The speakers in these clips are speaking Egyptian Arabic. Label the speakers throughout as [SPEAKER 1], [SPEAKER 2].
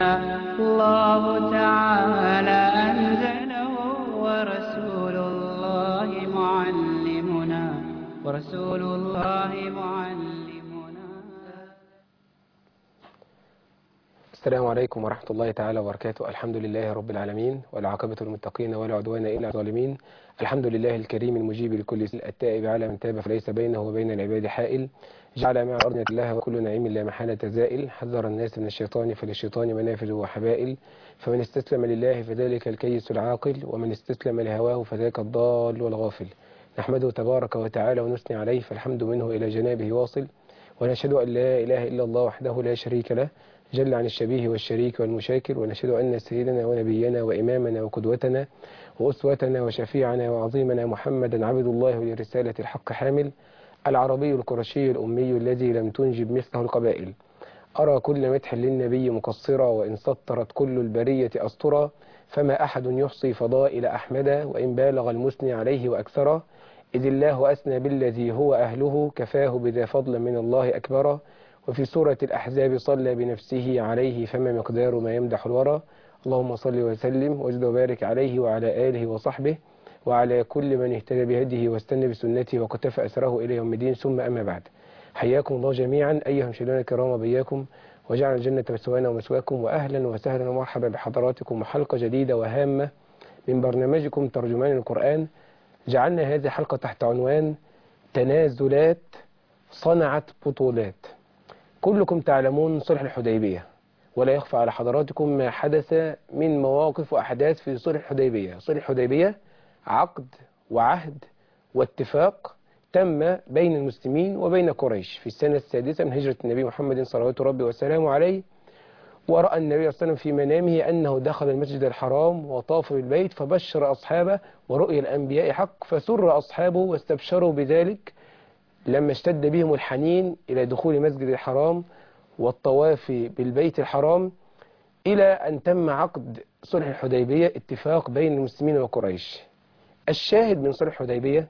[SPEAKER 1] الله تعالى أنزله ورسول الله معلمنا ورسول الله معلمنا
[SPEAKER 2] السلام عليكم ورحمة الله تعالى وبركاته الحمد لله رب العالمين والعاقبة للمتقين ولا عدوان إلا على الظالمين الحمد لله الكريم المجيب لكل سل التائب على من تاب فليس بينه وبين العباد حائل جعل مع أرض الله وكل نعيم لا محالة زائل حذر الناس من الشيطان فللشيطان منافذ وحبائل فمن استسلم لله فذلك الكيس العاقل ومن استسلم لهواه فذاك الضال والغافل نحمده تبارك وتعالى ونثني عليه فالحمد منه إلى جنابه واصل ونشهد أن لا إله إلا الله وحده لا شريك له جل عن الشبيه والشريك والمشاكل ونشهد أن سيدنا ونبينا وإمامنا وقدوتنا وأسوتنا وشفيعنا وعظيمنا محمدا عبد الله لرسالة الحق حامل العربي القرشي الأمي الذي لم تنجب مثله القبائل أرى كل مدح للنبي مقصرا وإن سطرت كل البرية أسطرا فما أحد يحصي فضائل أحمد وإن بالغ المثني عليه وأكثرا إذ الله أثنى بالذي هو أهله كفاه بذا فضل من الله أكبرا وفي سورة الأحزاب صلى بنفسه عليه فما مقدار ما يمدح الورى اللهم صل وسلم وزد وبارك عليه وعلى آله وصحبه وعلى كل من اهتدى بهديه واستنى بسنته وقتفى أسره إلى يوم الدين ثم أما بعد حياكم الله جميعا أيها المشاهدون الكرام وبياكم وجعل الجنة مسوانا ومسواكم وأهلا وسهلا ومرحبا بحضراتكم وحلقة جديدة وهامة من برنامجكم ترجمان القرآن جعلنا هذه الحلقة تحت عنوان تنازلات صنعت بطولات كلكم تعلمون صلح الحديبية ولا يخفى على حضراتكم ما حدث من مواقف وأحداث في صلح الحديبية صلح الحديبية عقد وعهد واتفاق تم بين المسلمين وبين قريش في السنة السادسة من هجرة النبي محمد صلوات ربي وسلامه عليه ورأى النبي صلى الله عليه وسلم في منامه أنه دخل المسجد الحرام وطاف بالبيت فبشر أصحابه ورؤيا الأنبياء حق فسر أصحابه واستبشروا بذلك لما اشتد بهم الحنين إلى دخول مسجد الحرام والطواف بالبيت الحرام إلى أن تم عقد صلح الحديبية اتفاق بين المسلمين وقريش الشاهد من صلح الحديبية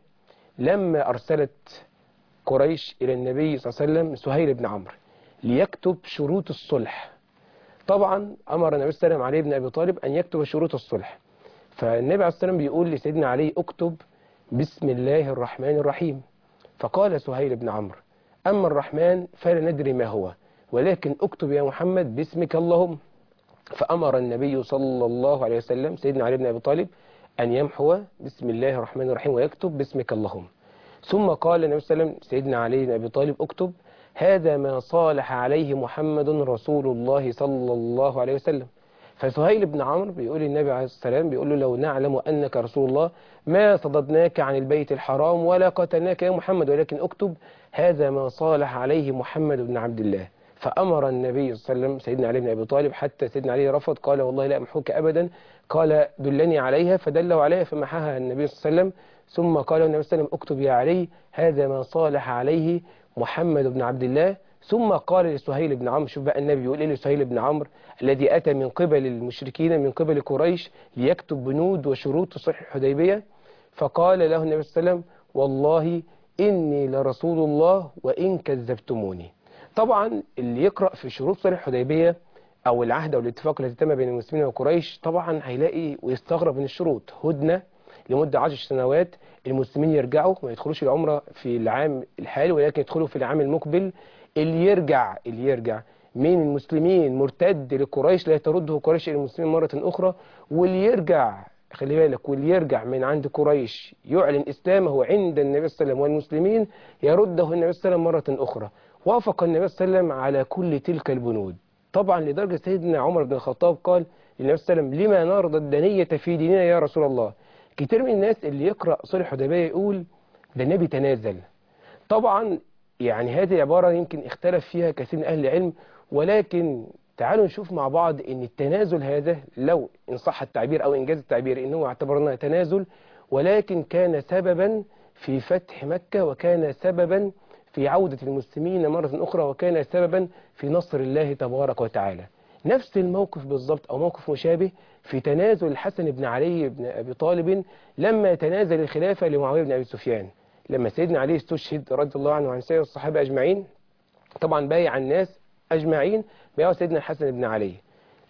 [SPEAKER 2] لما أرسلت قريش إلى النبي صلى الله عليه وسلم سهيل بن عمرو ليكتب شروط الصلح طبعا أمر النبي صلى الله عليه وسلم علي بن أبي طالب أن يكتب شروط الصلح فالنبي عليه الصلاة والسلام بيقول لسيدنا علي اكتب بسم الله الرحمن الرحيم فقال سهيل بن عمرو أما الرحمن فلا ندري ما هو ولكن اكتب يا محمد باسمك اللهم فأمر النبي صلى الله عليه وسلم سيدنا علي بن أبي طالب أن يمحو بسم الله الرحمن الرحيم ويكتب باسمك اللهم ثم قال النبي صلى الله عليه وسلم سيدنا علي بن أبي طالب اكتب هذا ما صالح عليه محمد رسول الله صلى الله عليه وسلم فسهيل بن عمرو بيقول للنبي عليه الصلاة والسلام بيقول له لو نعلم أنك رسول الله ما صددناك عن البيت الحرام ولا قتلناك يا محمد ولكن اكتب هذا ما صالح عليه محمد بن عبد الله فأمر النبي صلى الله عليه وسلم سيدنا علي بن أبي طالب حتى سيدنا علي رفض قال والله لا أمحوك أبدا قال دلني عليها فدله عليها فمحاها النبي صلى الله عليه وسلم ثم قال النبي صلى الله عليه وسلم اكتب يا علي هذا ما صالح عليه محمد بن عبد الله ثم قال لسهيل بن عمرو شوف بقى النبي يقول ايه لسهيل بن عمرو الذي اتى من قبل المشركين من قبل قريش ليكتب بنود وشروط صلح الحديبيه فقال له النبي صلى الله عليه وسلم والله اني لرسول الله وان كذبتموني طبعا اللي يقرا في شروط صلح الحديبيه او العهد او الاتفاق الذي تم بين المسلمين وقريش طبعا هيلاقي ويستغرب من الشروط هدنه لمده عشر سنوات المسلمين يرجعوا ما يدخلوش العمره في العام الحالي ولكن يدخلوا في العام المقبل اللي يرجع اللي يرجع من المسلمين مرتد لقريش لا ترده قريش الى المسلمين مرة اخرى واللي يرجع خلي بالك واللي يرجع من عند قريش يعلن اسلامه عند النبي صلى الله عليه وسلم والمسلمين يرده النبي صلى الله عليه وسلم مرة اخرى وافق النبي صلى الله عليه وسلم على كل تلك البنود طبعا لدرجة سيدنا عمر بن الخطاب قال للنبي صلى الله عليه وسلم لما نرضى الدنية في ديننا يا رسول الله كتير من الناس اللي يقرأ صلح الحديبية يقول ده النبي تنازل طبعا يعني هذه عبارة يمكن اختلف فيها كثير من أهل العلم ولكن تعالوا نشوف مع بعض ان التنازل هذا لو ان صح التعبير او انجاز التعبير انه اعتبرناه تنازل ولكن كان سببا في فتح مكة وكان سببا في عودة المسلمين مرة أخرى وكان سببا في نصر الله تبارك وتعالى نفس الموقف بالضبط أو موقف مشابه في تنازل الحسن بن علي بن أبي طالب لما تنازل الخلافة لمعاوية بن أبي سفيان لما سيدنا علي استشهد رضي الله عنه وعن سائر الصحابة أجمعين طبعا بايع الناس أجمعين بايعوا سيدنا الحسن بن علي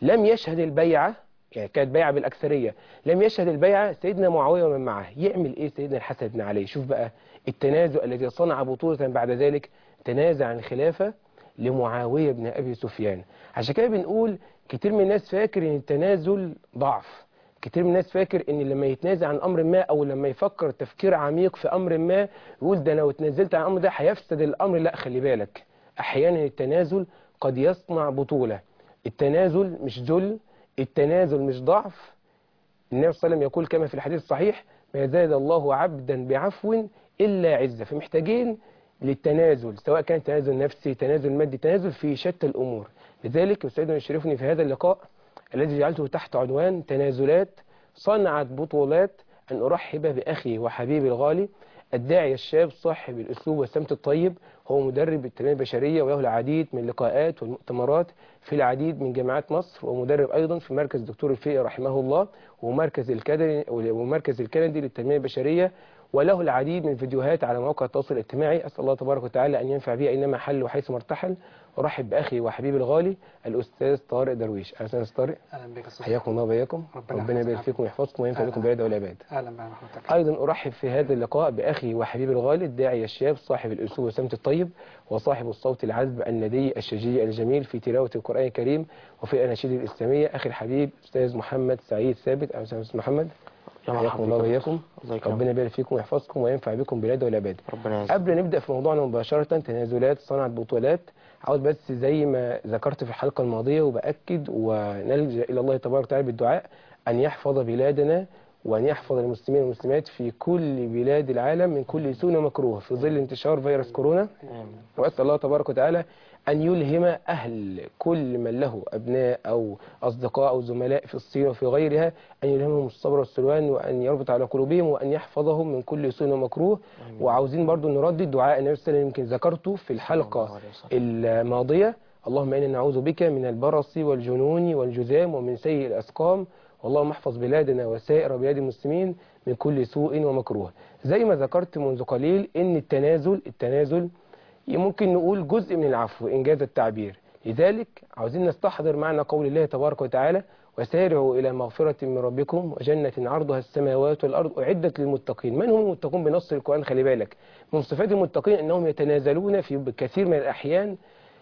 [SPEAKER 2] لم يشهد البيعة يعني كانت بيعة بالأكثرية لم يشهد البيعة سيدنا معاوية ومن معه يعمل إيه سيدنا الحسن بن علي شوف بقى التنازع الذي صنع بطولة بعد ذلك تنازع عن الخلافة لمعاوية بن أبي سفيان عشان كده بنقول كتير من الناس فاكر ان التنازل ضعف كتير من الناس فاكر ان لما يتنازع عن امر ما او لما يفكر تفكير عميق في امر ما يقول ده لو اتنازلت عن الامر ده هيفسد الامر لا خلي بالك احيانا التنازل قد يصنع بطولة التنازل مش ذل التنازل مش ضعف النبي صلى الله عليه وسلم يقول كما في الحديث الصحيح ما زاد الله عبدا بعفو الا عزه فمحتاجين للتنازل سواء كان تنازل نفسي تنازل مادي تنازل في شتى الامور لذلك يسعدني ويشرفني في هذا اللقاء الذي جعلته تحت عنوان تنازلات صنعت بطولات أن أرحب بأخي وحبيبي الغالي الداعية الشاب صاحب الأسلوب والسمت الطيب هو مدرب التنمية البشرية وله العديد من اللقاءات والمؤتمرات في العديد من جامعات مصر ومدرب أيضا في مركز دكتور الفقي رحمه الله ومركز الكندي ومركز الكندي للتنمية البشرية وله العديد من الفيديوهات على مواقع التواصل الاجتماعي أسأل الله تبارك وتعالى أن ينفع بي أينما حل وحيث مرتحل أرحب بأخي وحبيبي الغالي الأستاذ طارق درويش أهلا وسهلا أستاذ طارق
[SPEAKER 3] اهلا بك استاذ
[SPEAKER 2] حياكم الله وبياكم
[SPEAKER 3] ربنا
[SPEAKER 2] ربنا يبارك
[SPEAKER 3] يحفظك.
[SPEAKER 2] فيكم ويحفظكم وينفع
[SPEAKER 3] أهلا.
[SPEAKER 2] بكم بالعباد والعباد
[SPEAKER 3] اهلا بحضرتك
[SPEAKER 2] أيضا أرحب في هذا اللقاء بأخي وحبيبي الغالي الداعية الشاب صاحب الأسلوب والسمت الطيب وصاحب الصوت العذب الندي الشجي الجميل في تلاوة القرآن الكريم وفي الأناشيد الإسلامية أخي الحبيب أستاذ محمد سعيد ثابت أهلا وسهلا أستاذ محمد
[SPEAKER 4] يا
[SPEAKER 2] حياكم
[SPEAKER 4] مرحبا
[SPEAKER 2] الله
[SPEAKER 4] بك.
[SPEAKER 2] وإياكم
[SPEAKER 4] الله يكرمك.
[SPEAKER 2] ربنا يبارك فيكم ويحفظكم وينفع بكم بالعباد والعباد
[SPEAKER 4] ربنا يعزك
[SPEAKER 2] قبل نبدأ في موضوعنا مباشرة تنازلات صنعت بطولات عاوز بس زي ما ذكرت في الحلقة الماضية وبأكد ونلجأ إلى الله تبارك وتعالى بالدعاء أن يحفظ بلادنا وأن يحفظ المسلمين والمسلمات في كل بلاد العالم من كل سوء ومكروه في ظل انتشار فيروس كورونا
[SPEAKER 4] آمين.
[SPEAKER 2] وأسأل الله تبارك وتعالى أن يلهم أهل كل من له أبناء أو أصدقاء أو زملاء في الصين وفي غيرها أن يلهمهم الصبر والسلوان وأن يربط على قلوبهم وأن يحفظهم من كل سوء ومكروه وعاوزين برضو نردد دعاء النبي صلى الله عليه وسلم يمكن ذكرته في الحلقة
[SPEAKER 4] الله عليه وسلم.
[SPEAKER 2] الماضية اللهم إنا نعوذ بك من البرص والجنون والجذام ومن سيء الأسقام اللهم احفظ بلادنا وسائر بلاد المسلمين من كل سوء ومكروه زي ما ذكرت منذ قليل ان التنازل التنازل ممكن نقول جزء من العفو إنجاز التعبير لذلك عاوزين نستحضر معنى قول الله تبارك وتعالى وسارعوا إلى مغفرة من ربكم وجنة عرضها السماوات والأرض أعدت للمتقين من هم المتقون بنص القرآن خلي بالك من صفات المتقين أنهم يتنازلون في كثير من الأحيان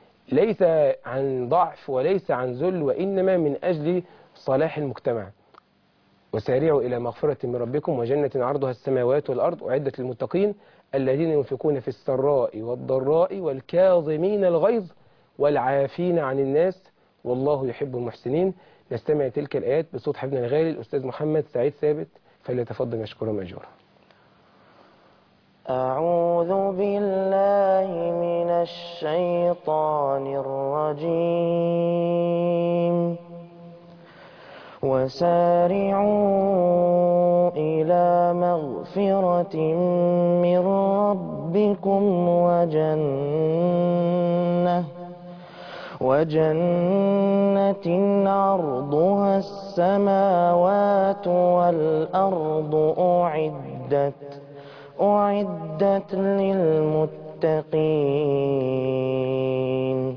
[SPEAKER 2] ليس عن ضعف وليس عن ذل وإنما من أجل صلاح المجتمع وسارعوا إلى مغفرة من ربكم وجنة عرضها السماوات والأرض أعدت للمتقين الذين ينفقون في السراء والضراء والكاظمين الغيظ والعافين عن الناس والله يحب المحسنين نستمع تلك الآيات بصوت حبيبنا الغالي الأستاذ محمد سعيد ثابت فليتفضل مشكورا مأجورا
[SPEAKER 4] أعوذ بالله من الشيطان الرجيم وسارعوا إلى مغفرة من ربكم وجنة وجنة عرضها السماوات والأرض أعدت أعدت للمتقين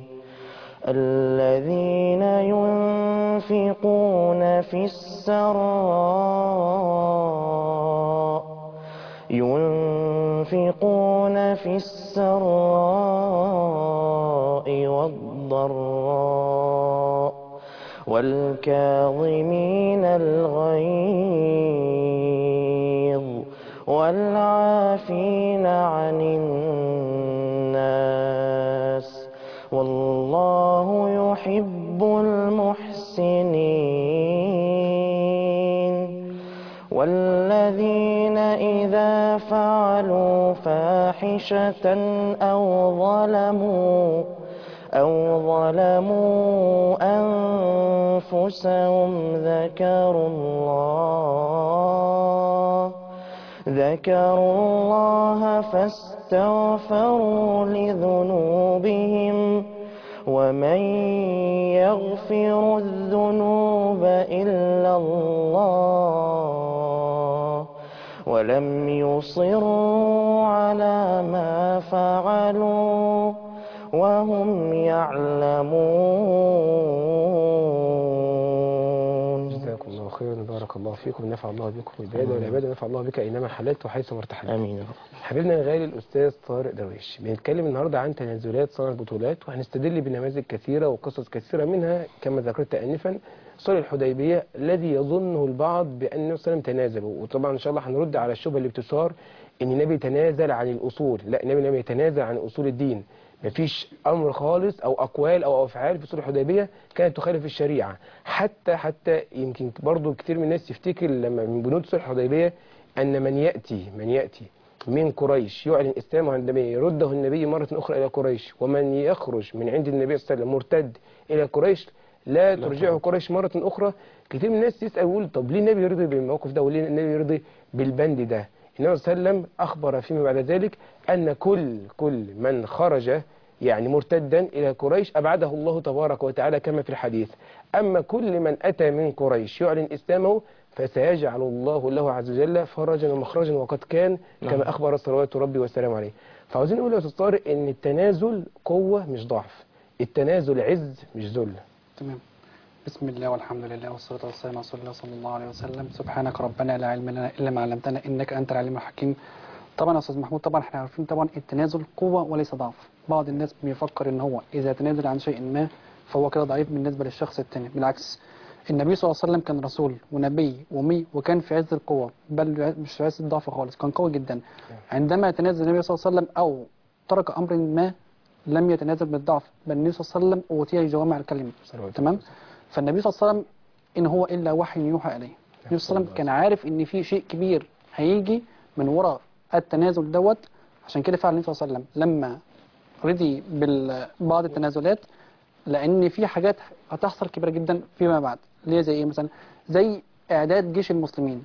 [SPEAKER 4] الذين ينفقون في السراء ينفقون في السراء والضراء والكاظمين الغيظ والعافين عن الناس والله يحب المحسنين والذين إذا فعلوا فاحشة أو ظلموا أو ظلموا أنفسهم ذكروا الله ذكروا الله فاستغفروا لذنوبهم ومن يغفر الذنوب إلا الله ولم يصروا على ما فعلوا وهم
[SPEAKER 2] خيرا بارك الله فيكم نفع الله بكم البلاد والعباد نفع الله بك اينما حللت وحيث ما ارتحلت
[SPEAKER 4] امين يا رب
[SPEAKER 2] حبيبنا الغالي الاستاذ طارق درويش بنتكلم النهارده عن تنازلات صانع البطولات وهنستدل بنماذج كثيره وقصص كثيره منها كما ذكرت انفا صلح الحديبيه الذي يظنه البعض بان النبي صلى الله عليه وسلم تنازل وطبعا ان شاء الله هنرد على الشبهه اللي بتثار ان النبي تنازل عن الاصول لا النبي لم يتنازل عن اصول الدين مفيش امر خالص او اقوال او افعال في صلح الحديبيه كانت تخالف الشريعه حتى حتى يمكن برضو كتير من الناس تفتكر لما من بنود صلح الحديبيه ان من ياتي من ياتي من قريش يعلن اسلامه عن النبي يرده النبي مره اخرى الى قريش ومن يخرج من عند النبي صلى الله عليه وسلم مرتد الى قريش لا ترجعه قريش مرة أخرى كتير من الناس يسأل يقول طب ليه النبي يرضي بالموقف ده وليه النبي يرضي بالبند ده النبي صلى الله عليه وسلم أخبر فيما بعد ذلك أن كل كل من خرج يعني مرتدا إلى قريش أبعده الله تبارك وتعالى كما في الحديث أما كل من أتى من قريش يعلن إسلامه فسيجعل الله له عز وجل فرجا ومخرجا وقد كان كما أخبر صلوات ربي والسلام عليه فعاوزين نقول يا أستاذ طارق إن التنازل قوة مش ضعف التنازل عز مش ذل
[SPEAKER 3] تمام بسم الله والحمد لله والصلاة والسلام على رسول الله صلى الله عليه وسلم سبحانك ربنا لا علم لنا إلا ما علمتنا إنك أنت العليم الحكيم طبعا يا أستاذ محمود طبعا احنا عارفين طبعا التنازل قوة وليس ضعف بعض الناس بيفكر إن هو إذا تنازل عن شيء ما فهو كده ضعيف بالنسبة للشخص التاني بالعكس النبي صلى الله عليه وسلم كان رسول ونبي ومي وكان في عز القوة بل مش في عز الضعف خالص كان قوي جدا عندما يتنازل النبي صلى الله عليه وسلم أو ترك أمر ما لم يتنازل بالضعف بل النبي صلى الله عليه وسلم أوتي جوامع الكلمة
[SPEAKER 2] صلوات
[SPEAKER 3] تمام فالنبي صلى الله عليه وسلم إن هو إلا وحي يوحى إليه النبي صلى الله عليه وسلم كان عارف إن في شيء كبير هيجي من وراء التنازل دوت عشان كده فعل النبي صلى الله عليه وسلم لما رضي ببعض التنازلات لأن في حاجات هتحصل كبيرة جدا فيما بعد اللي هي زي إيه مثلا زي إعداد جيش المسلمين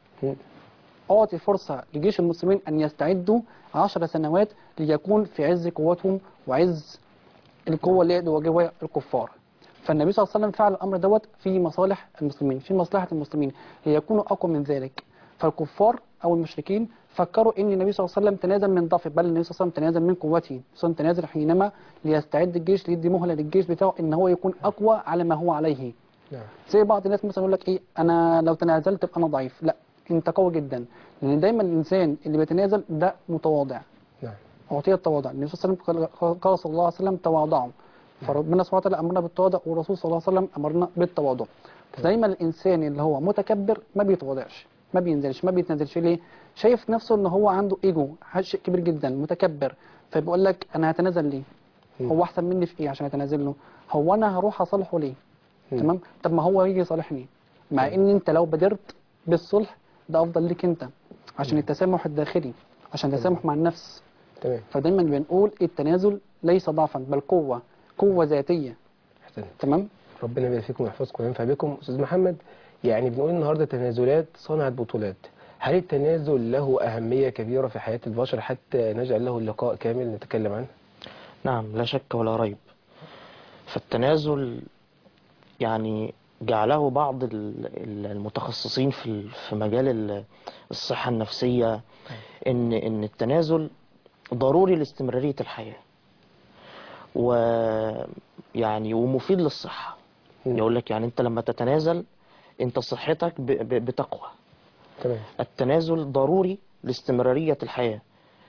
[SPEAKER 3] أعطي فرصة لجيش المسلمين أن يستعدوا عشر سنوات ليكون في عز قوتهم وعز القوة اللي يقدروا يواجهوا الكفار فالنبي صلى الله عليه وسلم فعل الأمر دوت في مصالح المسلمين في مصلحة المسلمين ليكونوا أقوى من ذلك فالكفار أو المشركين فكروا ان النبي صلى الله عليه وسلم تنازل من ضعف بل النبي صلى الله عليه وسلم تنازل من قوته النبي صلى الله عليه وسلم تنازل حينما ليستعد الجيش ليدي مهله للجيش بتاعه ان هو يكون اقوى على ما هو عليه
[SPEAKER 2] نعم
[SPEAKER 3] زي بعض الناس مثلا يقول لك ايه انا لو تنازلت ابقى انا ضعيف لا انت قوي جدا لان دايما الانسان اللي بيتنازل ده متواضع
[SPEAKER 2] نعم
[SPEAKER 3] أعطي التواضع النبي صلى الله عليه وسلم قال- قال صلى الله عليه وسلم تواضعوا فربنا سبحانه وتعالى أمرنا بالتواضع والرسول صلى الله عليه وسلم أمرنا بالتواضع دايما الإنسان اللي هو متكبر ما بيتواضعش ما بينزلش ما بيتنزلش ليه شايف نفسه ان هو عنده ايجو شيء كبير جدا متكبر فبيقول لك انا هتنازل ليه
[SPEAKER 2] مم.
[SPEAKER 3] هو احسن مني في ايه عشان اتنازل له هو انا هروح اصالحه ليه
[SPEAKER 2] مم.
[SPEAKER 3] تمام طب ما هو يجي يصالحني مع ان انت لو بادرت بالصلح ده افضل ليك انت عشان التسامح الداخلي عشان التسامح مع النفس
[SPEAKER 2] تمام
[SPEAKER 3] فدايما بنقول التنازل ليس ضعفا بل قوة قوة ذاتية
[SPEAKER 2] احسنت
[SPEAKER 3] تمام
[SPEAKER 2] ربنا يبارك فيكم ويحفظكم وينفع بكم استاذ محمد يعني بنقول النهارده تنازلات صنعت بطولات هل التنازل له أهمية كبيرة في حياة البشر حتى نجعل له اللقاء كامل نتكلم عنه
[SPEAKER 4] نعم لا شك ولا ريب فالتنازل يعني جعله بعض ال- ال- المتخصصين في ال- في مجال ال- الصحة النفسية ان ان التنازل ضروري لاستمرارية الحياة ويعني ومفيد للصحة
[SPEAKER 2] مم.
[SPEAKER 4] يقول لك يعني انت لما تتنازل انت صحتك ب- ب- بتقوى
[SPEAKER 2] تمام
[SPEAKER 4] التنازل ضروري لاستمرارية الحياة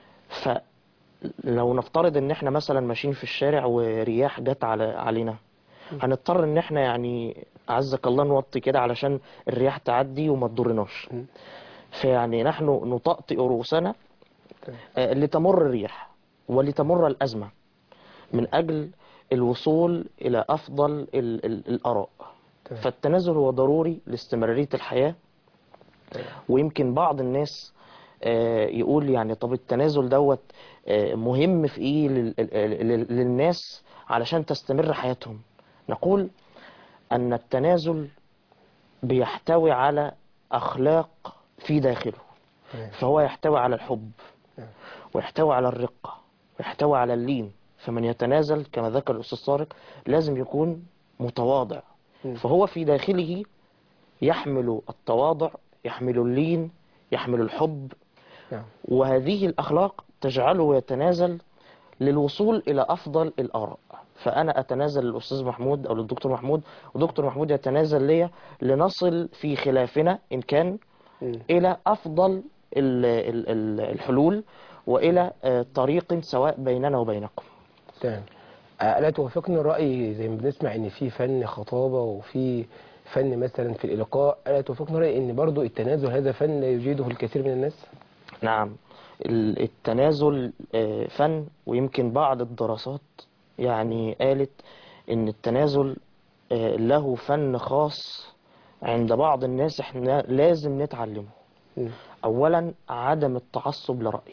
[SPEAKER 4] فلو نفترض ان احنا مثلا ماشيين في الشارع ورياح جت على علينا هنضطر ان احنا يعني عزك الله نوطي كده علشان الرياح تعدي وما تضرناش
[SPEAKER 2] مم.
[SPEAKER 4] فيعني نحن نطأطئ رؤوسنا
[SPEAKER 2] تمام.
[SPEAKER 4] آه، لتمر الريح ولتمر الأزمة من أجل الوصول إلى أفضل ال ال الآراء
[SPEAKER 2] تمام.
[SPEAKER 4] فالتنازل هو ضروري لاستمرارية الحياة ويمكن بعض الناس آه، يقول يعني طب التنازل دوت آه، مهم في ايه لل- لل- للناس علشان تستمر حياتهم نقول ان التنازل بيحتوي على اخلاق في داخله
[SPEAKER 2] تمام.
[SPEAKER 4] فهو يحتوي على الحب
[SPEAKER 2] نعم.
[SPEAKER 4] ويحتوي على الرقة ويحتوي على اللين فمن يتنازل كما ذكر الأستاذ طارق لازم يكون متواضع
[SPEAKER 2] مم.
[SPEAKER 4] فهو في داخله يحمل التواضع يحمل اللين يحمل الحب
[SPEAKER 2] نعم
[SPEAKER 4] وهذه الأخلاق تجعله يتنازل للوصول إلى أفضل الآراء فانا اتنازل للاستاذ محمود او للدكتور محمود ودكتور محمود يتنازل ليا لنصل في خلافنا ان كان
[SPEAKER 2] مم.
[SPEAKER 4] الى افضل ال- ال- ال- الحلول والى آه، طريق سواء بيننا وبينكم
[SPEAKER 2] تمام آه، ألا توافقني الرأي زي ما بنسمع إن في فن خطابة وفي فن مثلا في الإلقاء ألا توافقني الرأي إن برضو التنازل هذا فن لا يجيده الكثير من الناس؟
[SPEAKER 4] نعم ال- التنازل آه، فن ويمكن بعض الدراسات يعني قالت ان التنازل آه، له فن خاص عند بعض الناس احنا لازم نتعلمه
[SPEAKER 2] مم.
[SPEAKER 4] اولا عدم التعصب لرأي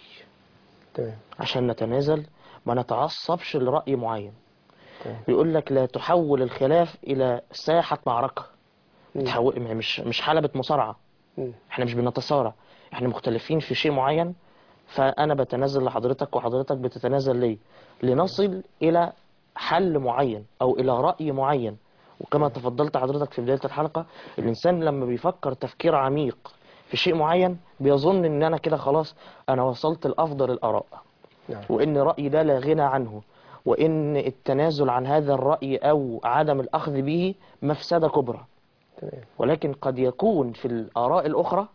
[SPEAKER 2] تمام
[SPEAKER 4] عشان نتنازل ما نتعصبش لرأي معين
[SPEAKER 2] تمام
[SPEAKER 4] يقول لك لا تحول الخلاف الى ساحة معركة
[SPEAKER 2] مم.
[SPEAKER 4] تحول مش مش حلبة مصارعة
[SPEAKER 2] مم.
[SPEAKER 4] احنا مش بنتصارع احنا مختلفين في شيء معين فانا بتنازل لحضرتك وحضرتك بتتنازل لي لنصل الى حل معين او الى رأي معين وكما تفضلت حضرتك في بداية الحلقة الانسان لما بيفكر تفكير عميق في شيء معين بيظن ان انا كده خلاص انا وصلت لافضل الاراء
[SPEAKER 2] نعم
[SPEAKER 4] وان رأيي ده لا غنى عنه وان التنازل عن هذا الرأي او عدم الاخذ به مفسدة كبرى
[SPEAKER 2] تمام
[SPEAKER 4] ولكن قد يكون في الآراء الأخرى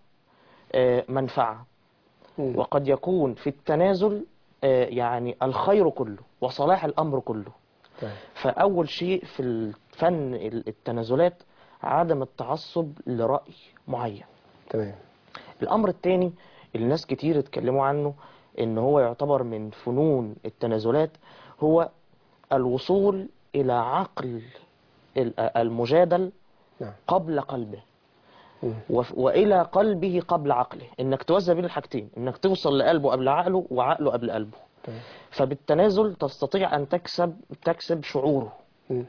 [SPEAKER 4] آه، منفعة
[SPEAKER 2] مم.
[SPEAKER 4] وقد يكون في التنازل آه، يعني الخير كله وصلاح الأمر كله
[SPEAKER 2] تمام
[SPEAKER 4] فأول شيء في الفن التنازلات عدم التعصب لرأي معين
[SPEAKER 2] تمام
[SPEAKER 4] الأمر الثاني اللي الناس كتير اتكلموا عنه إن هو يعتبر من فنون التنازلات هو الوصول إلى عقل ال- المجادل
[SPEAKER 2] نعم
[SPEAKER 4] قبل قلبه
[SPEAKER 2] مم.
[SPEAKER 4] وف- والى قلبه قبل عقله انك توزع بين الحاجتين انك توصل لقلبه قبل عقله وعقله قبل قلبه
[SPEAKER 2] تمام
[SPEAKER 4] فبالتنازل تستطيع ان تكسب تكسب شعوره
[SPEAKER 2] مم.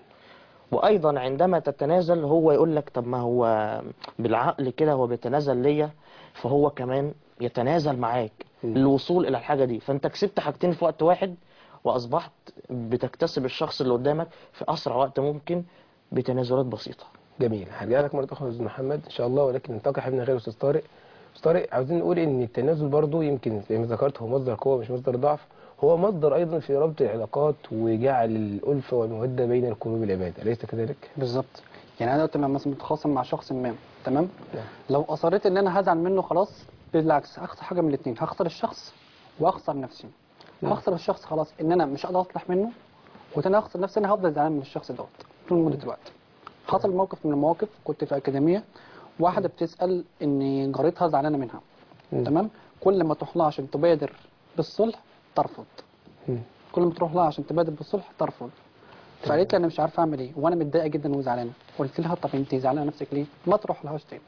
[SPEAKER 4] وايضا عندما تتنازل هو يقول لك طب ما هو بالعقل كده هو بيتنازل ليا فهو كمان يتنازل معاك
[SPEAKER 2] مم.
[SPEAKER 4] للوصول الى الحاجه دي فانت كسبت حاجتين في وقت واحد واصبحت بتكتسب الشخص اللي قدامك في اسرع وقت ممكن بتنازلات بسيطه
[SPEAKER 2] جميل هرجع لك مرة أخرى يا أستاذ محمد إن شاء الله ولكن ننتقل حبيبنا غير أستاذ طارق أستاذ طارق عاوزين نقول إن التنازل برضو يمكن زي ما ذكرت هو مصدر قوة مش مصدر ضعف هو مصدر أيضا في ربط العلاقات وجعل الألفة والمودة بين القلوب العباد أليس كذلك؟
[SPEAKER 3] بالظبط يعني انا دلوقتي لما مثلا متخاصم مع شخص ما تمام
[SPEAKER 2] نعم.
[SPEAKER 3] لو اصريت ان انا هزعل منه خلاص بالعكس هخسر حاجه من الاثنين هخسر الشخص واخسر نفسي
[SPEAKER 2] نعم.
[SPEAKER 3] هخسر الشخص خلاص ان انا مش قادر اصلح منه وتاني هخسر نفسي انا هفضل زعلان من الشخص دوت طول مده الوقت حصل موقف من المواقف كنت في اكاديميه واحده بتسال ان جارتها زعلانه منها
[SPEAKER 2] مم.
[SPEAKER 3] تمام كل ما تروح لها عشان تبادر بالصلح ترفض
[SPEAKER 2] مم.
[SPEAKER 3] كل ما تروح لها عشان تبادر بالصلح ترفض فقالت لي انا مش عارفه اعمل ايه وانا متضايقه جدا وزعلانه قلت لها طب انت زعلانه نفسك ليه ما تروح لهاش تاني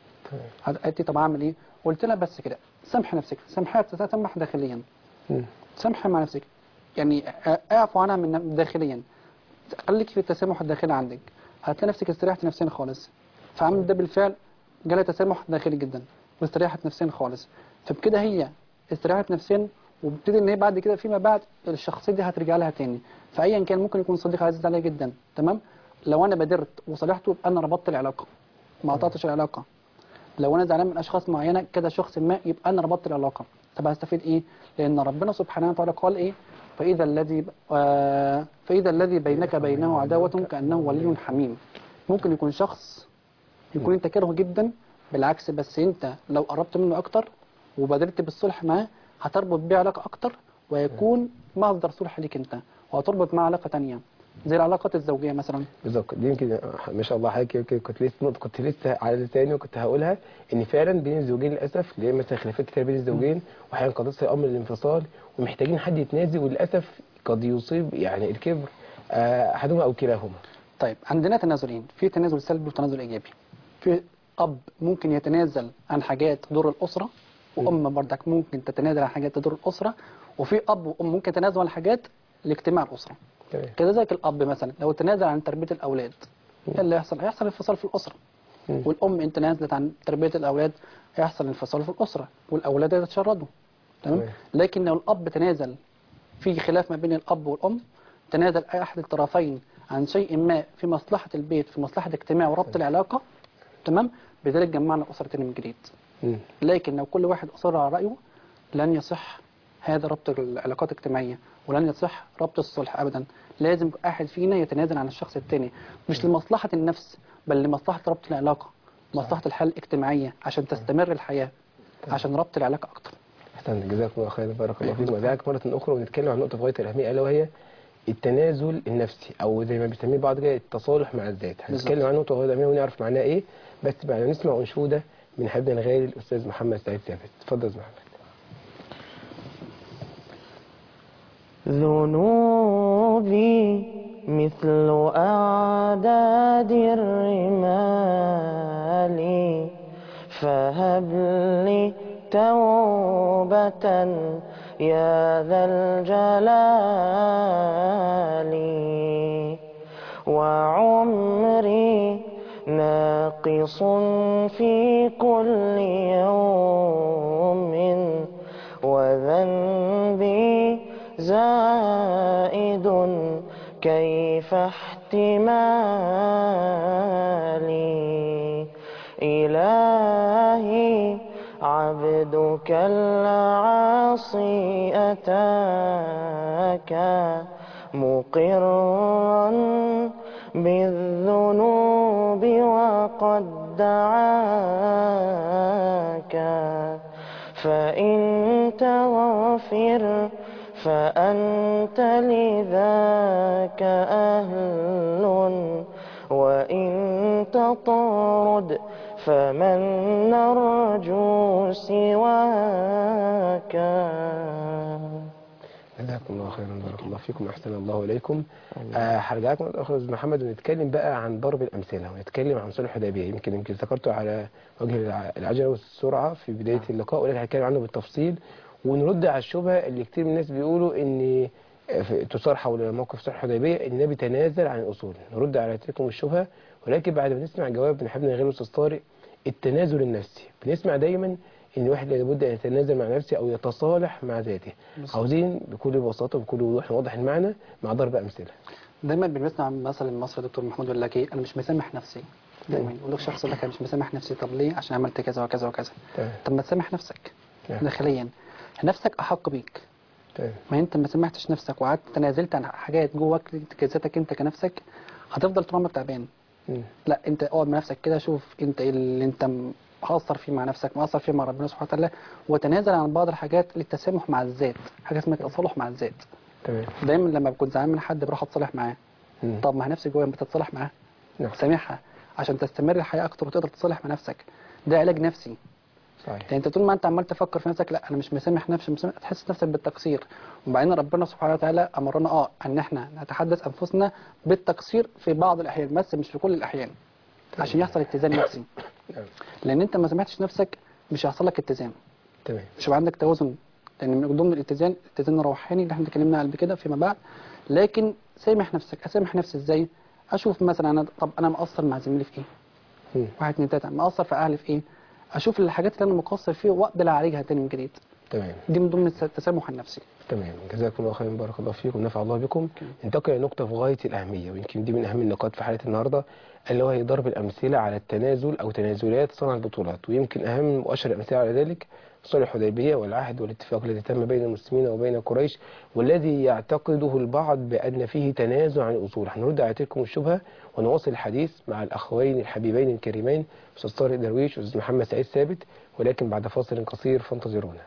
[SPEAKER 2] تمام
[SPEAKER 3] قالت لي طب اعمل ايه قلت لها بس كده سامحي نفسك سامحيها تسامح داخليا
[SPEAKER 2] مم.
[SPEAKER 3] سامحي مع نفسك يعني اعفو عنها من داخليا خليك في التسامح الداخلي عندك هتلاقي نفسك استريحت نفسيا خالص فعملت ده بالفعل جالها تسامح داخلي جدا واستريحت نفسيا خالص فبكده هي استريحت نفسيا وبتبتدي ان هي بعد كده فيما بعد الشخصيه دي هترجع لها تاني فايا كان ممكن يكون صديق عزيز عليا جدا تمام لو انا بادرت وصالحته يبقى انا ربطت العلاقه ما قطعتش العلاقه لو انا زعلان من اشخاص معينه كده شخص ما يبقى انا ربطت العلاقه طب هستفيد ايه لان ربنا سبحانه وتعالى قال ايه فاذا الذي آه فاذا الذي بينك بينه عداوه كانه ولي حميم ممكن يكون شخص يكون انت كارهه جدا بالعكس بس انت لو قربت منه اكتر وبادرت بالصلح معاه هتربط بيه علاقه اكتر ويكون مصدر صلح ليك انت وهتربط معاه علاقه تانية زي العلاقات الزوجيه مثلا
[SPEAKER 2] بالظبط دي يمكن آه، ما شاء الله حضرتك يمكن كنت لسه نقطة كنت لسه على لساني وكنت هقولها ان فعلا بين الزوجين للاسف اللي هي مثلا خلافات كتير بين الزوجين واحيانا قد تصل الامر للانفصال ومحتاجين حد يتنازل وللاسف قد يصيب يعني الكبر آه، احدهما او كلاهما
[SPEAKER 3] طيب عندنا تنازلين في تنازل سلبي وتنازل ايجابي في اب ممكن يتنازل عن حاجات تضر الاسره وام برضك ممكن تتنازل عن حاجات تضر الاسره وفي اب وام ممكن يتنازلوا عن حاجات لاجتماع الاسره
[SPEAKER 2] تمام
[SPEAKER 3] كذلك الاب مثلا لو تنازل عن تربيه الاولاد ايه اللي هيحصل هيحصل انفصال في الاسره
[SPEAKER 2] مم.
[SPEAKER 3] والام ان تنازلت عن تربيه الاولاد هيحصل انفصال في الاسره والاولاد يتشردوا تمام
[SPEAKER 2] تمام.
[SPEAKER 3] لكن لو الاب تنازل في خلاف ما بين الاب والام تنازل اي احد الطرفين عن شيء ما في مصلحه البيت في مصلحه الاجتماع وربط العلاقه تمام بذلك جمعنا الاسره تاني من جديد
[SPEAKER 2] مم.
[SPEAKER 3] لكن لو كل واحد اصر على رايه لن يصح هذا ربط العلاقات الاجتماعية ولن يصح ربط الصلح أبدا لازم أحد فينا يتنازل عن الشخص الثاني مش لمصلحة النفس بل لمصلحة ربط العلاقة مصلحة الحياة الاجتماعية عشان تستمر الحياة عشان ربط العلاقة أكتر
[SPEAKER 2] احسن جزاكم الله خيرا بارك الله فيكم وأدعك مرة أخرى ونتكلم عن نقطة في غاية الأهمية ألا وهي التنازل النفسي أو زي ما بيسميه بعض كده التصالح مع الذات هنتكلم عن نقطة في غاية الأهمية ونعرف معناها إيه بس بعد ما نسمع أنشودة من حبيبنا الغالي الأستاذ محمد سعيد ثابت اتفضل يا أستاذ محمد
[SPEAKER 4] ذنوبي مثل أعداد الرمال فهب لي توبة يا ذا الجلال وعمري ناقص في كل يوم وذنبي زائد كيف احتمالي إلهي عبدك العاصي أتاك مقرا بالذنوب وقد دعاك فإن تغفر فأنت لذاك أهل وإن تطرد فمن نرجو سواك
[SPEAKER 2] جزاكم الله خيرا بارك الله فيكم احسن الله اليكم آه هرجع لكم الاخ استاذ محمد ونتكلم بقى عن ضرب الامثله ونتكلم عن صلح الحديبيه يمكن يمكن ذكرته على وجه الع- العجله والسرعه في بدايه اللقاء ولكن هنتكلم عنه بالتفصيل ونرد على الشبهه اللي كتير من الناس بيقولوا ان في- تثار حول موقف صلح الحديبيه ان النبي تنازل عن الاصول نرد على تلكم الشبهه ولكن بعد ما نسمع جواب من حبيبنا غير الاستاذ طارق التنازل النفسي بنسمع دايما ان الواحد لابد ان يتنازل مع نفسه او يتصالح مع ذاته عاوزين بكل بساطه وبكل وضوح نوضح المعنى مع ضرب امثله
[SPEAKER 3] دايما بنسمع مثل المصري دكتور محمود يقول لك ايه انا مش مسامح نفسي دايما يقول لك شخص يقول لك انا مش مسامح نفسي طب ليه عشان عملت كذا وكذا وكذا
[SPEAKER 2] تمام
[SPEAKER 3] طب ما تسامح نفسك
[SPEAKER 2] نعم.
[SPEAKER 3] داخليا نفسك احق بيك
[SPEAKER 2] تمام
[SPEAKER 3] ما انت ما سامحتش نفسك وقعدت تنازلت عن حاجات جواك كذاتك انت كنفسك هتفضل طول عمرك تعبان
[SPEAKER 2] مم.
[SPEAKER 3] لا انت اقعد مع نفسك كده شوف انت ايه اللي انت م- مقصر فيه مع نفسك مقصر فيه مع ربنا سبحانه وتعالى وتنازل عن بعض الحاجات للتسامح مع الذات حاجه اسمها التصالح مع الذات
[SPEAKER 2] تمام
[SPEAKER 3] دايما لما بكون زعلان من حد بروح اتصالح معاه
[SPEAKER 2] مم.
[SPEAKER 3] طب ما هي نفسك جوايا بتتصالح معاه
[SPEAKER 2] نعم
[SPEAKER 3] سامحها عشان تستمر الحياه اكتر وتقدر تصالح مع نفسك ده علاج نفسي
[SPEAKER 2] صحيح
[SPEAKER 3] يعني انت طول ما انت عمال تفكر في نفسك لا انا مش مسامح نفسي مش مسامح تحس نفسك بالتقصير وبعدين ربنا سبحانه وتعالى امرنا اه ان احنا نتحدث انفسنا بالتقصير في بعض الاحيان بس مش في كل الاحيان عشان يحصل اتزان نفسي
[SPEAKER 2] نعم
[SPEAKER 3] لان انت ما سامحتش نفسك مش هيحصل لك اتزان
[SPEAKER 2] تمام
[SPEAKER 3] مش هيبقى عندك توازن لان من ضمن الاتزان الاتزان الروحاني اللي احنا اتكلمنا عنه قبل كده فيما بعد لكن سامح نفسك اسامح نفسي ازاي اشوف مثلا انا طب انا مقصر مع زميلي في ايه
[SPEAKER 2] مم.
[SPEAKER 3] واحد اتنين تلاته مقصر في اهلي في ايه اشوف الحاجات اللي انا مقصر فيها واقبل اعالجها تاني من جديد
[SPEAKER 2] تمام
[SPEAKER 3] دي من ضمن الس- التسامح النفسي
[SPEAKER 2] تمام جزاكم الله خيرا بارك الله فيكم نفع الله بكم ننتقل لنقطة في غاية الأهمية ويمكن دي من أهم النقاط في حلقة النهاردة اللي هو هي ضرب الأمثلة على التنازل أو تنازلات صنع البطولات ويمكن أهم وأشهر الأمثلة على ذلك صلح الحديبية والعهد والاتفاق الذي تم بين المسلمين وبين قريش والذي يعتقده البعض بأن فيه تنازل عن الأصول هنرد على تلكم الشبهة ونواصل الحديث مع الأخوين الحبيبين الكريمين أستاذ طارق درويش وأستاذ محمد سعيد ثابت ولكن بعد فاصل قصير فانتظرونا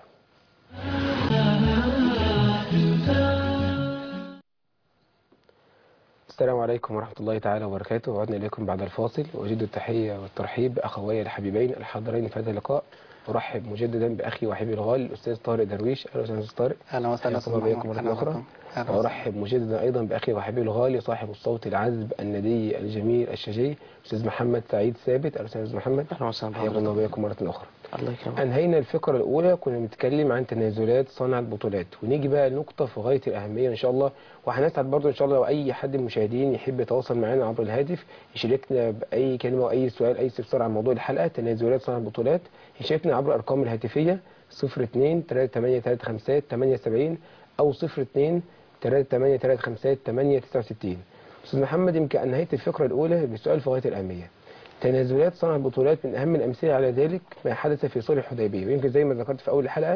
[SPEAKER 2] السلام عليكم ورحمة الله تعالى وبركاته وعدنا إليكم بعد الفاصل وأجد التحية والترحيب بأخوي الحبيبين الحاضرين في هذا اللقاء أرحب مجددا بأخي وحبيبي الغالي الأستاذ طارق درويش أهلا وسهلا أستاذ طارق
[SPEAKER 3] اهلا وسهلا
[SPEAKER 2] حياكم الله بكم مرة أخرى وأرحب مجددا أيضا بأخي وحبيبي الغالي صاحب الصوت العذب الندي الجميل الشجي أستاذ محمد سعيد ثابت أهلا وسهلا أستاذ محمد
[SPEAKER 4] اهلا وسهلا
[SPEAKER 2] حياكم الله
[SPEAKER 4] بحضرتك.
[SPEAKER 2] بكم مرة أخرى
[SPEAKER 4] الله يكرمك
[SPEAKER 2] أنهينا الفقرة الأولى كنا بنتكلم عن تنازلات صنع البطولات ونيجي بقى لنقطة في غاية الأهمية إن شاء الله وهنسعد برضو إن شاء الله لو أي حد من المشاهدين يحب يتواصل معنا عبر الهاتف يشاركنا بأي كلمة أو أي سؤال أي استفسار عن موضوع الحلقة تنازلات صنع البطولات يشاركنا عبر الأرقام الهاتفية 02 3835 78 أو 02 3835 869 أستاذ محمد يمكن أنهيت الفقرة الأولى بسؤال في غاية الأهمية تنازلات صنع البطولات من أهم الأمثلة على ذلك ما حدث في صلح الحديبية ويمكن زي ما ذكرت في أول الحلقة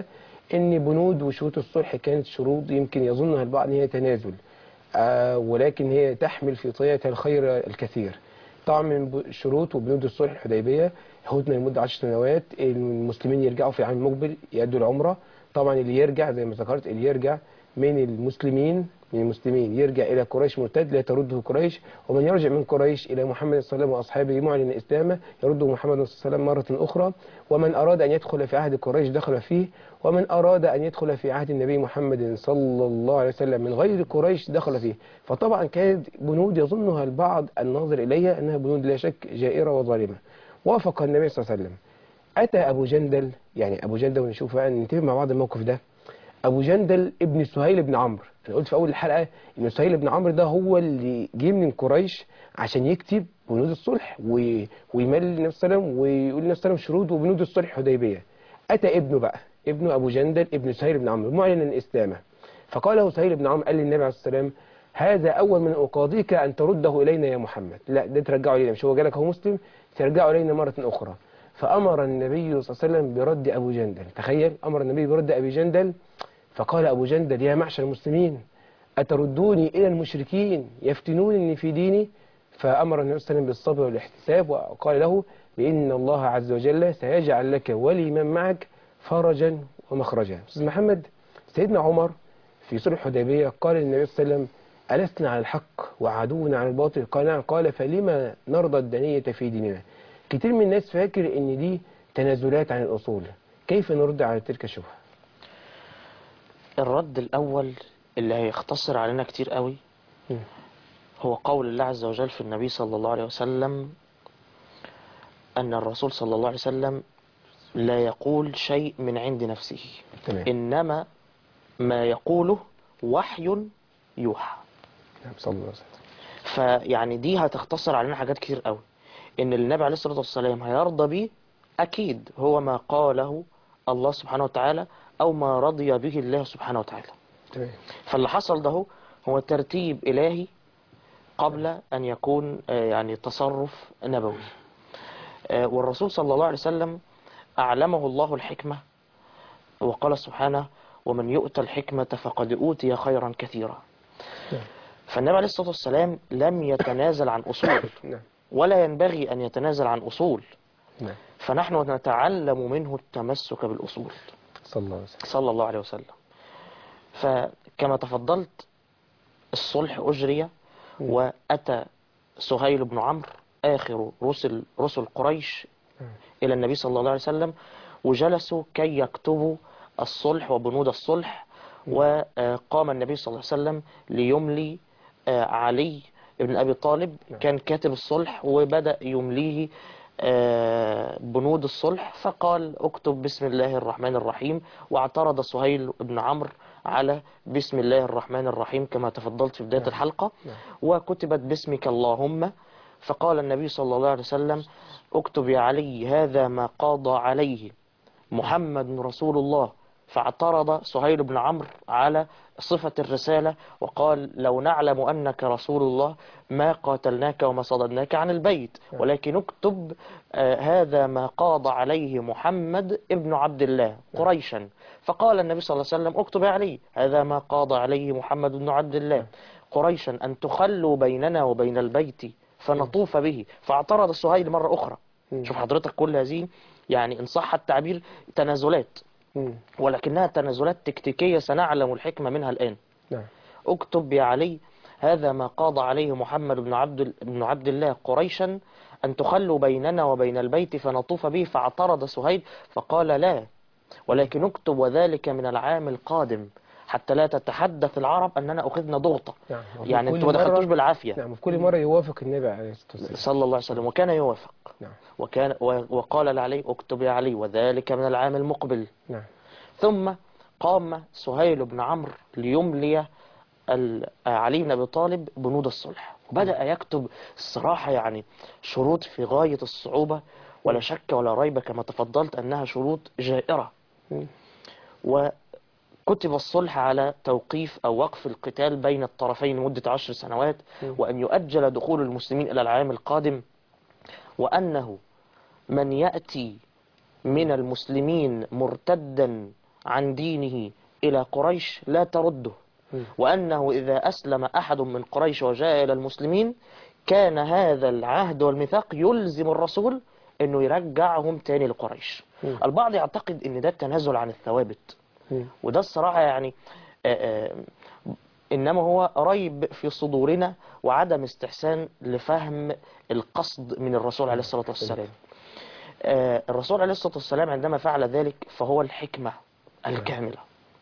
[SPEAKER 2] ان بنود وشروط الصلح كانت شروط يمكن يظنها البعض ان هي تنازل آه ولكن هي تحمل في طياتها الخير الكثير طبعا من ب- شروط وبنود الصلح الحديبيه هدنه لمده 10 سنوات المسلمين يرجعوا في العام المقبل يأدوا العمره طبعا اللي يرجع زي ما ذكرت اللي يرجع من المسلمين من المسلمين يرجع الى قريش مرتد لا ترده قريش ومن يرجع من قريش الى محمد صلى الله عليه وسلم واصحابه معلن اسلامه يرده محمد صلى الله عليه وسلم مره اخرى ومن اراد ان يدخل في عهد قريش دخل فيه ومن اراد ان يدخل في عهد النبي محمد صلى الله عليه وسلم من غير قريش دخل فيه فطبعا كانت بنود يظنها البعض الناظر اليها انها بنود لا شك جائره وظالمه وافق النبي صلى الله عليه وسلم اتى ابو جندل يعني ابو جندل ونشوف بقى ننتبه مع بعض الموقف ده ابو جندل ابن سهيل بن عمرو انا قلت في اول الحلقه ان سهيل بن عمرو ده هو اللي جه من قريش عشان يكتب بنود الصلح و... ويمل النبي صلى الله عليه وسلم ويقول للنبي صلى الله عليه وسلم شروط وبنود الصلح الحديبيه اتى ابنه بقى ابنه ابو جندل ابن سهيل بن عمرو معلنا اسلامه فقال له سهيل بن عمرو قال للنبي عليه الصلاه والسلام هذا اول من اقاضيك ان ترده الينا يا محمد لا ده ترجعه الينا مش هو جالك هو مسلم ترجعه الينا مره اخرى فامر النبي صلى الله عليه وسلم برد ابو جندل تخيل امر النبي برد ابي جندل فقال أبو جندل يا معشر المسلمين أتردوني إلى المشركين يفتنونني في ديني فأمر النبي صلى الله عليه وسلم بالصبر والاحتساب وقال له بإن الله عز وجل سيجعل لك ولمن معك فرجا ومخرجا أستاذ محمد سيدنا عمر في صلح الحديبية قال للنبي صلى الله عليه وسلم ألسنا على الحق وعدونا على الباطل قال نعم قال فلما نرضى الدنية في ديننا كتير من الناس فاكر ان دي تنازلات عن الأصول كيف نرد على تلك الشبهة
[SPEAKER 4] الرد الأول اللي هيختصر علينا كتير قوي
[SPEAKER 2] مم.
[SPEAKER 4] هو قول الله عز وجل في النبي صلى الله عليه وسلم أن الرسول صلى الله عليه وسلم لا يقول شيء من عند نفسه
[SPEAKER 2] تمام
[SPEAKER 4] إنما ما يقوله وحي يوحى
[SPEAKER 2] نعم صلى الله عليه وسلم
[SPEAKER 4] فيعني دي هتختصر علينا حاجات كتير قوي ان النبي عليه الصلاة والسلام هيرضى بيه اكيد هو ما قاله الله سبحانه وتعالى او ما رضي به الله سبحانه وتعالى
[SPEAKER 2] تمام
[SPEAKER 4] فاللي حصل ده هو ترتيب الهي قبل ان يكون آه، يعني تصرف نبوي آه، والرسول صلى الله عليه وسلم اعلمه الله الحكمة وقال سبحانه ومن يؤتى الحكمة فقد أوتي خيرا كثيرا
[SPEAKER 2] نعم.
[SPEAKER 4] فالنبي عليه الصلاة والسلام لم يتنازل عن أصول
[SPEAKER 2] نعم
[SPEAKER 4] ولا ينبغي أن يتنازل عن أصول
[SPEAKER 2] نعم
[SPEAKER 4] فنحن نتعلم منه التمسك بالأصول
[SPEAKER 2] صلى الله عليه وسلم
[SPEAKER 4] صلى الله عليه وسلم فكما تفضلت الصلح أجري وأتى سهيل بن عمرو آخر رسل رسل قريش
[SPEAKER 2] نعم.
[SPEAKER 4] إلى النبي صلى الله عليه وسلم وجلسوا كي يكتبوا الصلح وبنود الصلح وقام النبي صلى الله عليه وسلم ليملي آه، علي بن أبي طالب
[SPEAKER 2] نعم.
[SPEAKER 4] كان كاتب الصلح وبدأ يمليه آه، بنود الصلح فقال اكتب بسم الله الرحمن الرحيم واعترض سهيل بن عمرو على بسم الله الرحمن الرحيم كما تفضلت في بداية
[SPEAKER 2] نعم.
[SPEAKER 4] الحلقة
[SPEAKER 2] نعم.
[SPEAKER 4] وكتبت باسمك اللهم فقال النبي صلى الله عليه وسلم اكتب يا علي هذا ما قاضى عليه محمد رسول الله فاعترض سهيل بن عمرو على صفة الرسالة وقال لو نعلم أنك رسول الله ما قاتلناك وما صددناك عن البيت ولكن اكتب آه، هذا ما قاض عليه محمد ابن عبد الله قريشا فقال النبي صلى الله عليه وسلم اكتب يا علي هذا ما قاض عليه محمد بن عبد الله قريشا أن تخلوا بيننا وبين البيت فنطوف به فاعترض سهيل مرة أخرى
[SPEAKER 2] مم.
[SPEAKER 4] شوف حضرتك كل هذه يعني إن صح التعبير تنازلات
[SPEAKER 2] مم.
[SPEAKER 4] ولكنها تنازلات تكتيكية سنعلم الحكمة منها الآن
[SPEAKER 2] نعم
[SPEAKER 4] اكتب يا علي هذا ما قاضى عليه محمد بن عبد بن عبد الله قريشا أن تخلوا بيننا وبين البيت فنطوف به فاعترض سهيل فقال لا ولكن اكتب وذلك من العام القادم حتى لا تتحدث العرب أننا أخذنا ضغطة
[SPEAKER 2] نعم
[SPEAKER 4] يعني
[SPEAKER 2] وفي
[SPEAKER 4] انتوا ما
[SPEAKER 2] كل
[SPEAKER 4] دخلتوش
[SPEAKER 2] مرة-
[SPEAKER 4] بالعافية
[SPEAKER 2] نعم وفي كل مرة يوافق النبي عليه الصلاة والسلام
[SPEAKER 4] صلى الله عليه وسلم وكان يوافق
[SPEAKER 2] نعم
[SPEAKER 4] وكان و- وقال لعلي اكتب يا علي وذلك من العام المقبل
[SPEAKER 2] نعم
[SPEAKER 4] ثم قام سهيل بن عمرو ليملي ال- علي بن ابي طالب بنود الصلح وبدا يكتب الصراحه يعني شروط في غايه الصعوبه ولا شك ولا ريب كما تفضلت انها شروط جائره
[SPEAKER 2] مم.
[SPEAKER 4] وكتب الصلح على توقيف او وقف القتال بين الطرفين لمده عشر سنوات
[SPEAKER 2] مم.
[SPEAKER 4] وان يؤجل دخول المسلمين الى العام القادم وانه من ياتي من المسلمين مرتدا عن دينه إلى قريش لا ترده وأنه إذا أسلم أحد من قريش وجاء إلى المسلمين كان هذا العهد والميثاق يلزم الرسول أنه يرجعهم تاني لقريش البعض يعتقد أن ده التنازل عن الثوابت
[SPEAKER 2] مم.
[SPEAKER 4] وده الصراحة يعني آه، آه، إنما هو ريب في صدورنا وعدم استحسان لفهم القصد من الرسول عليه الصلاة والسلام آه، الرسول عليه الصلاة والسلام عندما فعل ذلك فهو الحكمة الكاملة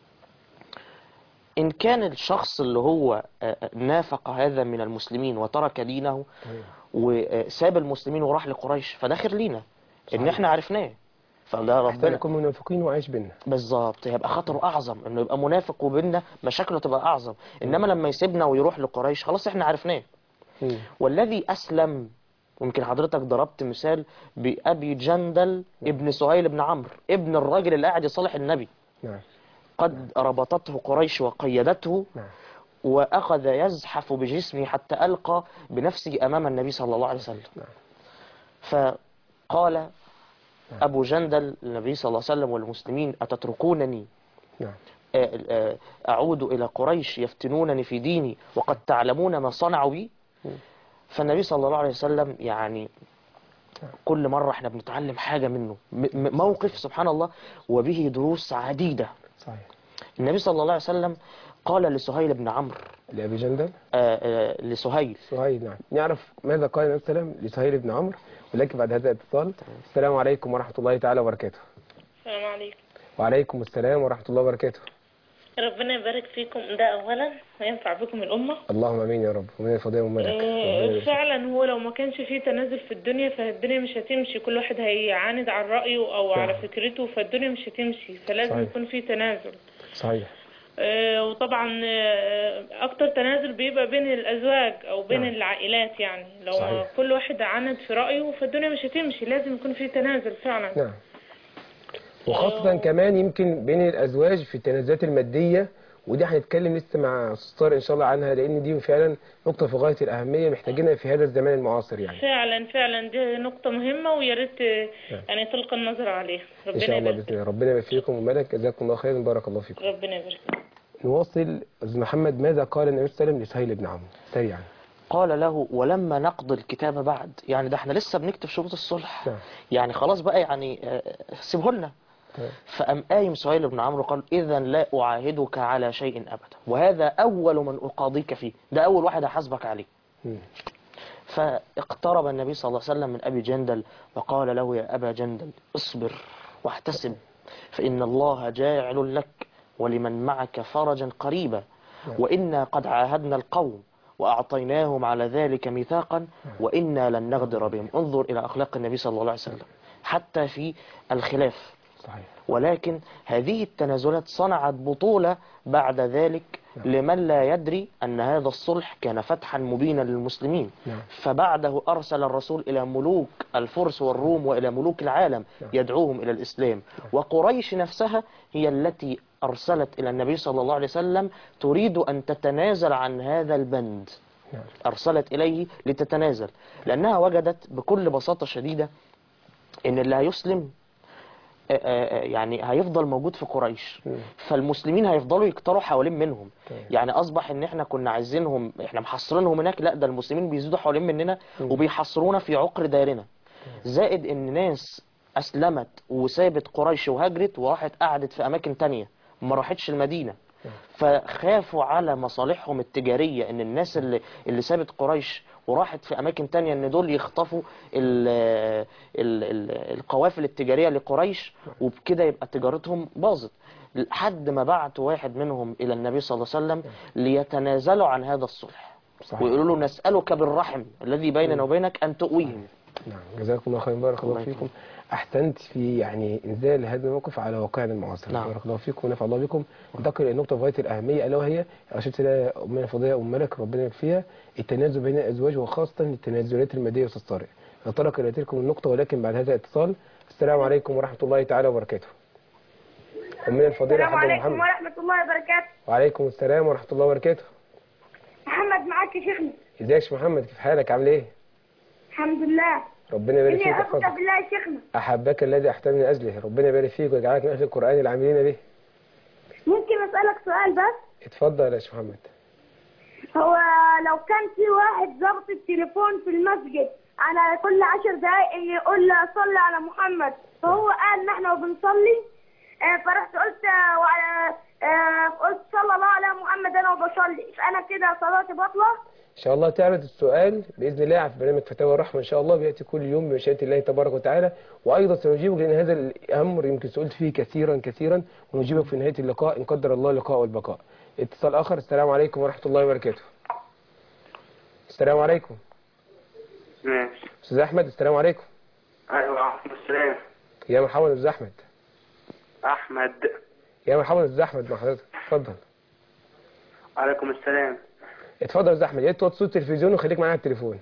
[SPEAKER 4] إن كان الشخص اللي هو آه، آه، نافق هذا من المسلمين وترك دينه وساب المسلمين وراح لقريش فده خير لينا إن
[SPEAKER 2] صحيح.
[SPEAKER 4] إحنا عرفناه فده
[SPEAKER 2] احسن
[SPEAKER 4] ربنا
[SPEAKER 2] يكون منافقين وعايش بينا
[SPEAKER 4] بالظبط هيبقى خطره اعظم انه يبقى منافق وبيننا مشاكله تبقى اعظم انما لما يسيبنا ويروح لقريش خلاص احنا عرفناه
[SPEAKER 2] مم.
[SPEAKER 4] والذي اسلم ويمكن حضرتك ضربت مثال بابي جندل ابن سهيل بن عمرو ابن الراجل اللي قاعد يصالح النبي
[SPEAKER 2] نعم
[SPEAKER 4] قد ربطته قريش وقيدته
[SPEAKER 2] نعم
[SPEAKER 4] واخذ يزحف بجسمه حتى القى بنفسه امام النبي صلى الله عليه وسلم
[SPEAKER 2] نعم.
[SPEAKER 4] فقال ابو جندل للنبي صلى الله عليه وسلم والمسلمين اتتركونني
[SPEAKER 2] نعم
[SPEAKER 4] أعود إلى قريش يفتنونني في ديني وقد تعلمون ما صنعوا بي فالنبي صلى الله عليه وسلم يعني كل مرة احنا بنتعلم حاجة منه م- م- موقف سبحان الله وبه دروس عديدة
[SPEAKER 2] صحيح
[SPEAKER 4] النبي صلى الله عليه وسلم قال لسهيل بن عمرو
[SPEAKER 2] لأبي جندل
[SPEAKER 4] آه، آه، لسهيل
[SPEAKER 2] سهيل نعم نعرف ماذا قال النبي صلى الله عليه وسلم لسهيل بن عمرو ولكن بعد هذا الاتصال السلام عليكم ورحمة الله تعالى وبركاته
[SPEAKER 5] السلام عليكم
[SPEAKER 2] وعليكم السلام ورحمة الله وبركاته
[SPEAKER 5] ربنا يبارك فيكم ده اولا وينفع بكم الامه
[SPEAKER 2] اللهم امين يا رب ومن الفضيله ومن الملك
[SPEAKER 5] آه، فعلا هو لو ما كانش فيه تنازل في الدنيا فالدنيا مش هتمشي كل واحد هيعاند على رأيه او على
[SPEAKER 2] نعم.
[SPEAKER 5] فكرته فالدنيا مش هتمشي فلازم
[SPEAKER 2] صحيح.
[SPEAKER 5] يكون فيه تنازل
[SPEAKER 2] صحيح
[SPEAKER 5] آه، وطبعا آه، اكتر تنازل بيبقى بين الازواج او بين
[SPEAKER 2] نعم.
[SPEAKER 5] العائلات يعني لو
[SPEAKER 2] صحيح.
[SPEAKER 5] كل واحد عاند في رأيه فالدنيا مش هتمشي لازم يكون فيه تنازل فعلا
[SPEAKER 2] نعم وخاصة كمان يمكن بين الأزواج في التنازلات المادية ودي هنتكلم لسه مع أستاذ طارق إن شاء الله عنها لأن دي فعلا نقطة في غاية الأهمية محتاجينها في هذا الزمان المعاصر يعني
[SPEAKER 5] فعلا فعلا دي نقطة مهمة ويا ريت آه،
[SPEAKER 2] نعم.
[SPEAKER 5] يعني تلقى النظر عليها
[SPEAKER 2] إن
[SPEAKER 5] ربنا
[SPEAKER 2] شاء الله
[SPEAKER 5] يبارك
[SPEAKER 2] بإذن الله ربنا يبارك فيكم وملك جزاكم الله خيرا بارك الله فيكم
[SPEAKER 5] ربنا يبارك فيك.
[SPEAKER 2] نواصل أستاذ محمد ماذا قال النبي صلى الله عليه وسلم لسهيل بن عمرو سريعا
[SPEAKER 4] قال له ولما نقضي الكتاب بعد يعني ده احنا لسه بنكتب شروط الصلح
[SPEAKER 2] نعم.
[SPEAKER 4] يعني خلاص بقى يعني آه، سيبه لنا
[SPEAKER 2] تمام.
[SPEAKER 4] فأم قايم سهيل بن عمرو قال إذا لا أعاهدك على شيء أبدا وهذا أول من أقاضيك فيه ده أول واحد هحاسبك عليه
[SPEAKER 2] مم.
[SPEAKER 4] فاقترب النبي صلى الله عليه وسلم من أبي جندل وقال له يا أبا جندل اصبر واحتسب فإن الله جاعل لك ولمن معك فرجا قريبا وإنا قد عاهدنا القوم وأعطيناهم على ذلك ميثاقا وإنا لن نغدر بهم انظر إلى أخلاق النبي صلى الله عليه وسلم حتى في الخلاف
[SPEAKER 2] صحيح
[SPEAKER 4] ولكن هذه التنازلات صنعت بطولة بعد ذلك لمن لا يدري أن هذا الصلح كان فتحا مبينا للمسلمين
[SPEAKER 2] نعم.
[SPEAKER 4] فبعده أرسل الرسول إلى ملوك الفرس والروم وإلى ملوك العالم يدعوهم إلى الإسلام وقريش نفسها هي التي أرسلت إلى النبي صلى الله عليه وسلم تريد أن تتنازل عن هذا البند
[SPEAKER 2] نعم.
[SPEAKER 4] أرسلت إليه لتتنازل لأنها وجدت بكل بساطة شديدة إن اللي هيسلم آه، آه، آه، يعني هيفضل موجود في قريش
[SPEAKER 2] مم.
[SPEAKER 4] فالمسلمين هيفضلوا يكتروا حوالين منهم
[SPEAKER 2] تمام.
[SPEAKER 4] يعني اصبح ان احنا كنا عايزينهم احنا محصرينهم هناك لا ده المسلمين بيزيدوا حوالين مننا وبيحصرونا في عقر دارنا زائد ان ناس اسلمت وسابت قريش وهجرت وراحت قعدت في اماكن تانية ما راحتش المدينة فخافوا على مصالحهم التجارية ان الناس اللي, اللي سابت قريش وراحت في اماكن تانية ان دول يخطفوا ال ال ال القوافل التجارية لقريش وبكده يبقى تجارتهم باظت لحد ما بعتوا واحد منهم الى النبي صلى الله عليه وسلم ليتنازلوا عن هذا الصلح
[SPEAKER 2] صحيح.
[SPEAKER 4] ويقولوا له نسألك بالرحم الذي بيننا وبينك ان تؤويهم
[SPEAKER 2] نعم جزاكم الله خيرا بارك الله
[SPEAKER 4] الله
[SPEAKER 2] فيكم احسنت في يعني انزال هذا الموقف على واقعنا المعاصر
[SPEAKER 4] نعم.
[SPEAKER 2] بارك الله فيكم ونفع الله بكم ننتقل الى نقطه في غايه الاهميه الا وهي ارشدت لها امنا الفضيله ام ملك ربنا يكفيها التنازل بين الازواج وخاصه التنازلات الماديه يا استاذ طارق نتطرق الى تلكم النقطه ولكن بعد هذا الاتصال السلام عليكم ورحمه الله تعالى وبركاته امنا الفضيله
[SPEAKER 6] السلام
[SPEAKER 2] حاجه
[SPEAKER 6] عليكم
[SPEAKER 2] محمد
[SPEAKER 6] ورحمة الله وبركاته
[SPEAKER 2] وعليكم السلام ورحمه الله وبركاته
[SPEAKER 6] محمد معاك يا شيخنا
[SPEAKER 2] ازيك يا شيخ محمد كيف حالك عامل ايه
[SPEAKER 6] الحمد لله
[SPEAKER 2] ربنا يبارك
[SPEAKER 6] إني
[SPEAKER 2] فيك
[SPEAKER 6] أحبك
[SPEAKER 2] ويحفظك
[SPEAKER 6] بالله يا شيخنا
[SPEAKER 2] احبك الذي احتمني اجله ربنا يبارك فيك ويجعلك من اهل القران العاملين به
[SPEAKER 6] اسالك سؤال بس
[SPEAKER 2] اتفضل يا شيخ محمد
[SPEAKER 6] هو لو كان في واحد ضغط التليفون في المسجد على كل عشر دقايق يقول صلي على محمد فهو قال ان احنا وبنصلي آه، فرحت قلت آه، وعلى آه، قلت صلى الله على محمد انا وبصلي فانا كده صلاتي باطله
[SPEAKER 2] ان شاء الله تعرض السؤال باذن الله في برنامج فتاوى الرحمه ان شاء الله بياتي كل يوم بمشيئه الله تبارك وتعالى وايضا سنجيبك لان هذا الامر يمكن سئلت فيه كثيرا كثيرا ونجيبك في نهايه اللقاء ان قدر الله اللقاء والبقاء اتصال اخر السلام عليكم ورحمه الله وبركاته السلام عليكم
[SPEAKER 7] ماشي
[SPEAKER 2] استاذ احمد السلام عليكم
[SPEAKER 7] ايوه عليكم السلام
[SPEAKER 2] يا مرحبا استاذ احمد
[SPEAKER 7] احمد
[SPEAKER 2] يا مرحبا استاذ احمد مع حضرتك اتفضل
[SPEAKER 7] عليكم السلام
[SPEAKER 2] اتفضل يا استاذ احمد يا ريت توطي صوت التلفزيون وخليك معايا على التليفون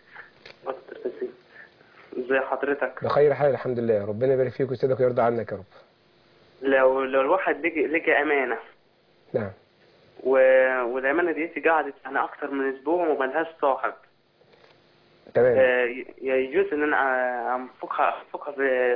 [SPEAKER 7] ازي حضرتك
[SPEAKER 2] بخير حال الحمد لله ربنا يبارك فيك ويسعدك ويرضى عنك يا رب
[SPEAKER 7] لو لو الواحد لقي لقي امانه
[SPEAKER 2] نعم
[SPEAKER 7] و... والامانه دي قعدت يعني اكتر من اسبوع وملهاش صاحب
[SPEAKER 2] تمام
[SPEAKER 7] آه، ي- يجوز ان انا آه، انفقها انفقها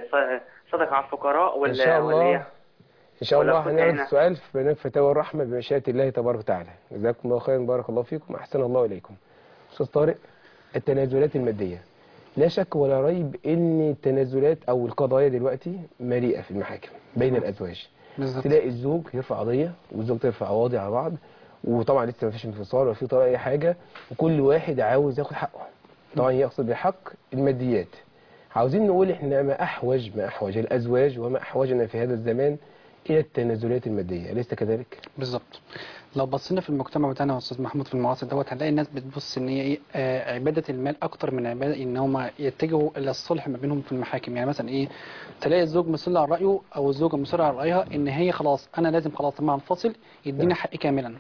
[SPEAKER 7] بصدقه على الفقراء ولا
[SPEAKER 2] ان شاء
[SPEAKER 7] ولا
[SPEAKER 2] الله
[SPEAKER 7] إيه؟
[SPEAKER 2] ان شاء
[SPEAKER 7] ولا
[SPEAKER 2] الله
[SPEAKER 7] أخد
[SPEAKER 2] هنعرض
[SPEAKER 7] هنا؟
[SPEAKER 2] السؤال في برنامج فتاوى الرحمه بمشيئه الله تبارك وتعالى جزاكم الله خيرا بارك الله فيكم احسن الله اليكم استاذ طارق التنازلات الماديه لا شك ولا ريب ان التنازلات او القضايا دلوقتي مليئه في المحاكم بين الازواج
[SPEAKER 3] بالظبط
[SPEAKER 2] تلاقي الزوج يرفع قضيه والزوج ترفع قواضي على بعض وطبعا لسه ما فيش انفصال ولا في طلاق اي حاجه وكل واحد عاوز ياخد حقه طبعا يقصد بالحق الماديات عاوزين نقول احنا ما احوج ما احوج الازواج وما احوجنا في هذا الزمان الى التنازلات الماديه اليس كذلك؟
[SPEAKER 3] بالظبط لو بصينا في المجتمع بتاعنا يا استاذ محمود في المعاصر دوت هنلاقي الناس بتبص ان هي ايه آه عباده المال اكتر من عباده ان هم يتجهوا الى الصلح ما بينهم في المحاكم يعني مثلا ايه تلاقي الزوج مصر على رايه او الزوجه مصره على رايها ان هي خلاص انا لازم خلاص مع الفصل يديني حقي كاملا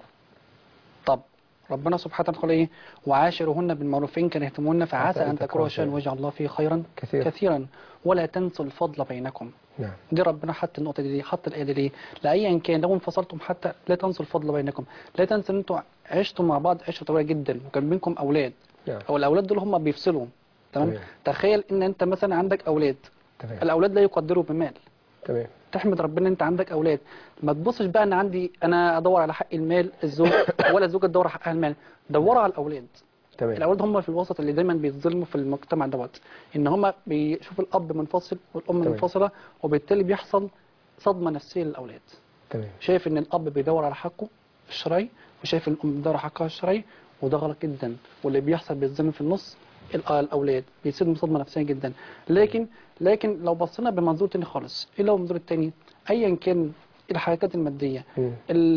[SPEAKER 3] طب ربنا سبحانه وتعالى ايه وعاشرهن بالمعروف ان كرهتموهن فعسى ان تكرهوا شيئا ويجعل الله فيه خيرا
[SPEAKER 2] كثيرا.
[SPEAKER 3] كثيرا ولا تنسوا الفضل بينكم
[SPEAKER 2] نعم
[SPEAKER 3] دي ربنا حط النقطة دي حط الآية دي ليه؟ لأيا كان لو انفصلتم حتى لا تنسوا الفضل بينكم، لا تنسوا إن أنتوا عشتوا مع بعض عشرة طويلة جدا وكان بينكم أولاد،
[SPEAKER 2] نعم
[SPEAKER 3] أو الأولاد دول هم بيفصلوا تمام؟
[SPEAKER 2] تمام.
[SPEAKER 3] تخيل إن أنت مثلا عندك أولاد،
[SPEAKER 2] تمام
[SPEAKER 3] الأولاد لا يقدروا بمال،
[SPEAKER 2] تمام
[SPEAKER 3] تحمد ربنا إن أنت عندك أولاد، ما تبصش بقى إن عندي أنا أدور على حق المال الزوج ولا الزوجة تدور على حقها المال، دوروا على الأولاد،
[SPEAKER 2] تمام
[SPEAKER 3] الاولاد هم في الوسط اللي دايما بيتظلموا في المجتمع دوت ان هم بيشوفوا الاب منفصل والام
[SPEAKER 2] تمام.
[SPEAKER 3] منفصله وبالتالي بيحصل صدمه نفسيه للاولاد
[SPEAKER 2] تمام
[SPEAKER 3] شايف ان الاب بيدور على حقه الشرعي وشايف ان الام بتدور على حقها الشرعي وده غلط جدا واللي بيحصل بيتظلم في النص ال- الاولاد بيصير صدمه نفسيه جدا لكن لكن لو بصينا بمنظور تاني خالص ايه لو المنظور التاني ايا كان الحركات الماديه
[SPEAKER 2] مم.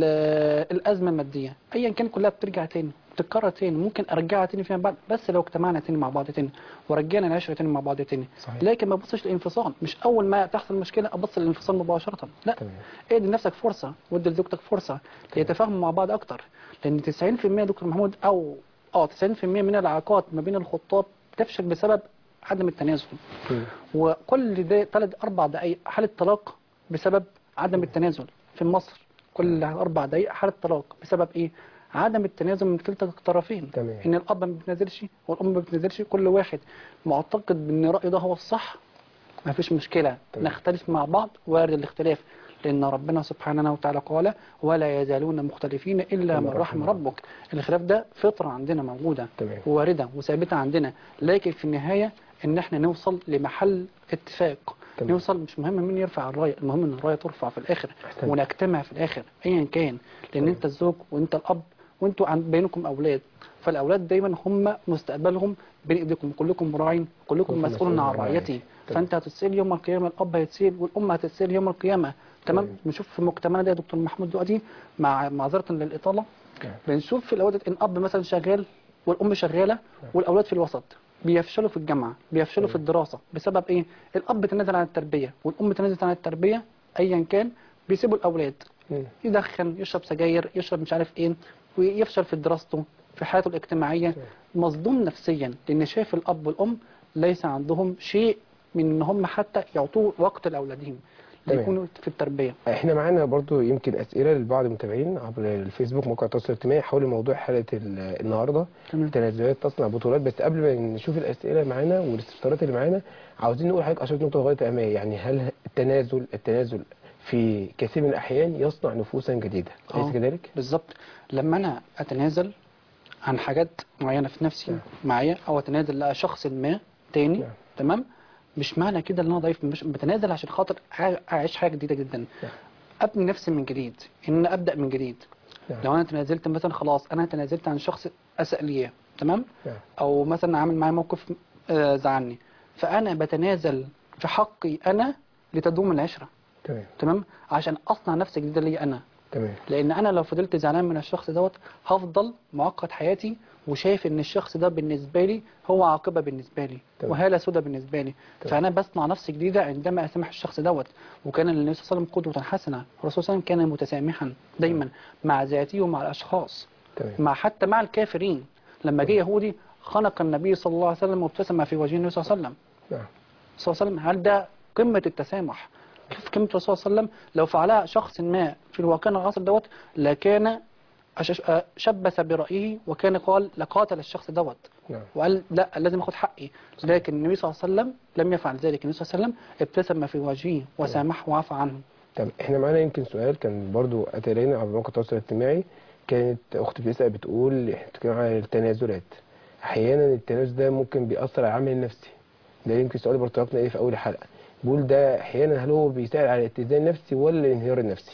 [SPEAKER 3] ال- الازمه الماديه ايا كان كلها بترجع تاني بتتكرر تاني ممكن ارجعها تاني فيما بعد بس لو اجتمعنا تاني مع بعض تاني ورجعنا العشره تاني مع بعض تاني
[SPEAKER 2] صحيح.
[SPEAKER 3] لكن ما ببصش للانفصال مش اول ما تحصل مشكله ابص للانفصال مباشره لا
[SPEAKER 2] تمام
[SPEAKER 3] ادي لنفسك فرصه وادي لزوجتك فرصه ليتفاهموا مع بعض اكتر لان 90% يا دكتور محمود او اه 90% من العلاقات ما بين الخطاب تفشل بسبب عدم التنازل
[SPEAKER 2] مم.
[SPEAKER 3] وكل ده ثلاث اربع دقائق حاله طلاق بسبب عدم التنازل في مصر كل اربع دقائق حاله طلاق بسبب ايه عدم التنازل من كلتا الطرفين
[SPEAKER 2] تمام.
[SPEAKER 3] ان الاب ما بيتنازلش والام ما بتنازلش كل واحد معتقد ان رايه ده هو الصح ما فيش مشكله
[SPEAKER 2] تمام.
[SPEAKER 3] نختلف مع بعض وارد الاختلاف لان ربنا سبحانه وتعالى قال ولا يزالون مختلفين الا من رحم ربك الخلاف ده فطره عندنا موجوده
[SPEAKER 2] تمام.
[SPEAKER 3] وارده وثابته عندنا لكن في النهايه ان احنا نوصل لمحل اتفاق
[SPEAKER 2] تمام.
[SPEAKER 3] نوصل مش مهم مين يرفع الرايه المهم ان الرايه ترفع في الاخر
[SPEAKER 2] أحسنت.
[SPEAKER 3] ونجتمع في الاخر ايا كان لان انت الزوج وانت الاب وانتوا عن بينكم اولاد فالاولاد دايما هم مستقبلهم بين ايديكم كلكم راعين كلكم
[SPEAKER 2] كلكم
[SPEAKER 3] مسؤول
[SPEAKER 2] مسؤول
[SPEAKER 3] عن
[SPEAKER 2] عن
[SPEAKER 3] رعيته
[SPEAKER 2] رعيته. تمام.
[SPEAKER 3] فانت هتتسال يوم القيامه الاب هيتسال والام هتتسال يوم القيامه تمام
[SPEAKER 2] تمام.
[SPEAKER 3] بنشوف في مجتمعنا ده يا دكتور محمود دلوقتي مع معذره للاطاله
[SPEAKER 2] نعم.
[SPEAKER 3] بنشوف في الاولاد ان اب مثلا شغال والام شغاله والاولاد في الوسط بيفشلوا في الجامعه بيفشلوا في الدراسه بسبب ايه الاب تنازل عن التربيه والام تنازلت عن التربيه ايا كان بيسيبوا الاولاد
[SPEAKER 2] مم.
[SPEAKER 3] يدخن يشرب سجاير يشرب مش عارف ايه ويفشل في دراسته في حياته الاجتماعيه مصدوم نفسيا لان شايف الاب والام ليس عندهم شيء من ان هم حتى يعطوه وقت لاولادهم
[SPEAKER 2] تمام.
[SPEAKER 3] ليكونوا في التربيه
[SPEAKER 2] احنا معانا برضو يمكن اسئله لبعض المتابعين عبر الفيسبوك موقع التواصل الاجتماعي حول موضوع حلقه ال- النهارده
[SPEAKER 3] تمام.
[SPEAKER 2] تنازلات تصنع بطولات بس قبل ما نشوف الاسئله معانا والاستفسارات اللي معانا عاوزين نقول حضرتك اشرت نقطه غايه اهميه يعني هل التنازل التنازل في كثير من الأحيان يصنع نفوسا جديدة أليس
[SPEAKER 3] آه.
[SPEAKER 2] كذلك؟
[SPEAKER 3] بالظبط لما انا اتنازل عن حاجات معينه في نفسي معايا او اتنازل لشخص ما تاني
[SPEAKER 2] نعم.
[SPEAKER 3] تمام مش معنى كده ان انا ضعيف مش بتنازل عشان خاطر أع- اعيش حاجه جديده جدا
[SPEAKER 2] نعم.
[SPEAKER 3] ابني نفسي من جديد ان انا ابدا من جديد
[SPEAKER 2] نعم.
[SPEAKER 3] لو انا تنازلت مثلا خلاص انا تنازلت عن شخص اساء ليا تمام
[SPEAKER 2] نعم.
[SPEAKER 3] او مثلا عامل معايا موقف آه، زعلني فانا بتنازل في حقي انا لتدوم العشره
[SPEAKER 2] تمام
[SPEAKER 3] تمام عشان اصنع نفس جديده ليا انا
[SPEAKER 2] تمام
[SPEAKER 3] لان انا لو فضلت زعلان من الشخص دوت هفضل معقد حياتي وشايف ان الشخص ده بالنسبه لي هو عاقبه بالنسبه لي
[SPEAKER 2] تمام.
[SPEAKER 3] وهاله سودة بالنسبه لي
[SPEAKER 2] تمام.
[SPEAKER 3] فانا بصنع نفس جديده عندما اسامح الشخص دوت وكان النبي صلى الله عليه وسلم قدوه حسنه الرسول صلى الله عليه وسلم كان متسامحا دايما مع ذاته ومع الاشخاص
[SPEAKER 2] تمام
[SPEAKER 3] مع حتى مع الكافرين لما جه يهودي خنق النبي صلى الله عليه وسلم وابتسم في وجه النبي صلى الله عليه وسلم
[SPEAKER 2] نعم
[SPEAKER 3] صلى الله عليه وسلم هل ده قمة التسامح كيف قمة الرسول صلى الله عليه وسلم لو فعلها شخص ما في الواقع العصر دوت لكان أش- أ- شبث برأيه وكان قال لقاتل الشخص دوت
[SPEAKER 2] نعم
[SPEAKER 3] وقال لا لازم اخد حقي لكن النبي صلى الله عليه وسلم لم يفعل ذلك النبي صلى الله عليه وسلم ابتسم في وجهه وسامحه وعفى عنه
[SPEAKER 2] طب احنا معانا يمكن سؤال كان برضو اتى الينا على مواقع التواصل الاجتماعي كانت اختي بتسال بتقول احنا بنتكلم عن التنازلات احيانا التنازل ده ممكن بيأثر على العامل النفسي ده يمكن سؤال برضو طرقنا ايه في اول الحلقه بيقول ده احيانا هل هو بيساعد على الاتزان النفسي ولا الانهيار النفسي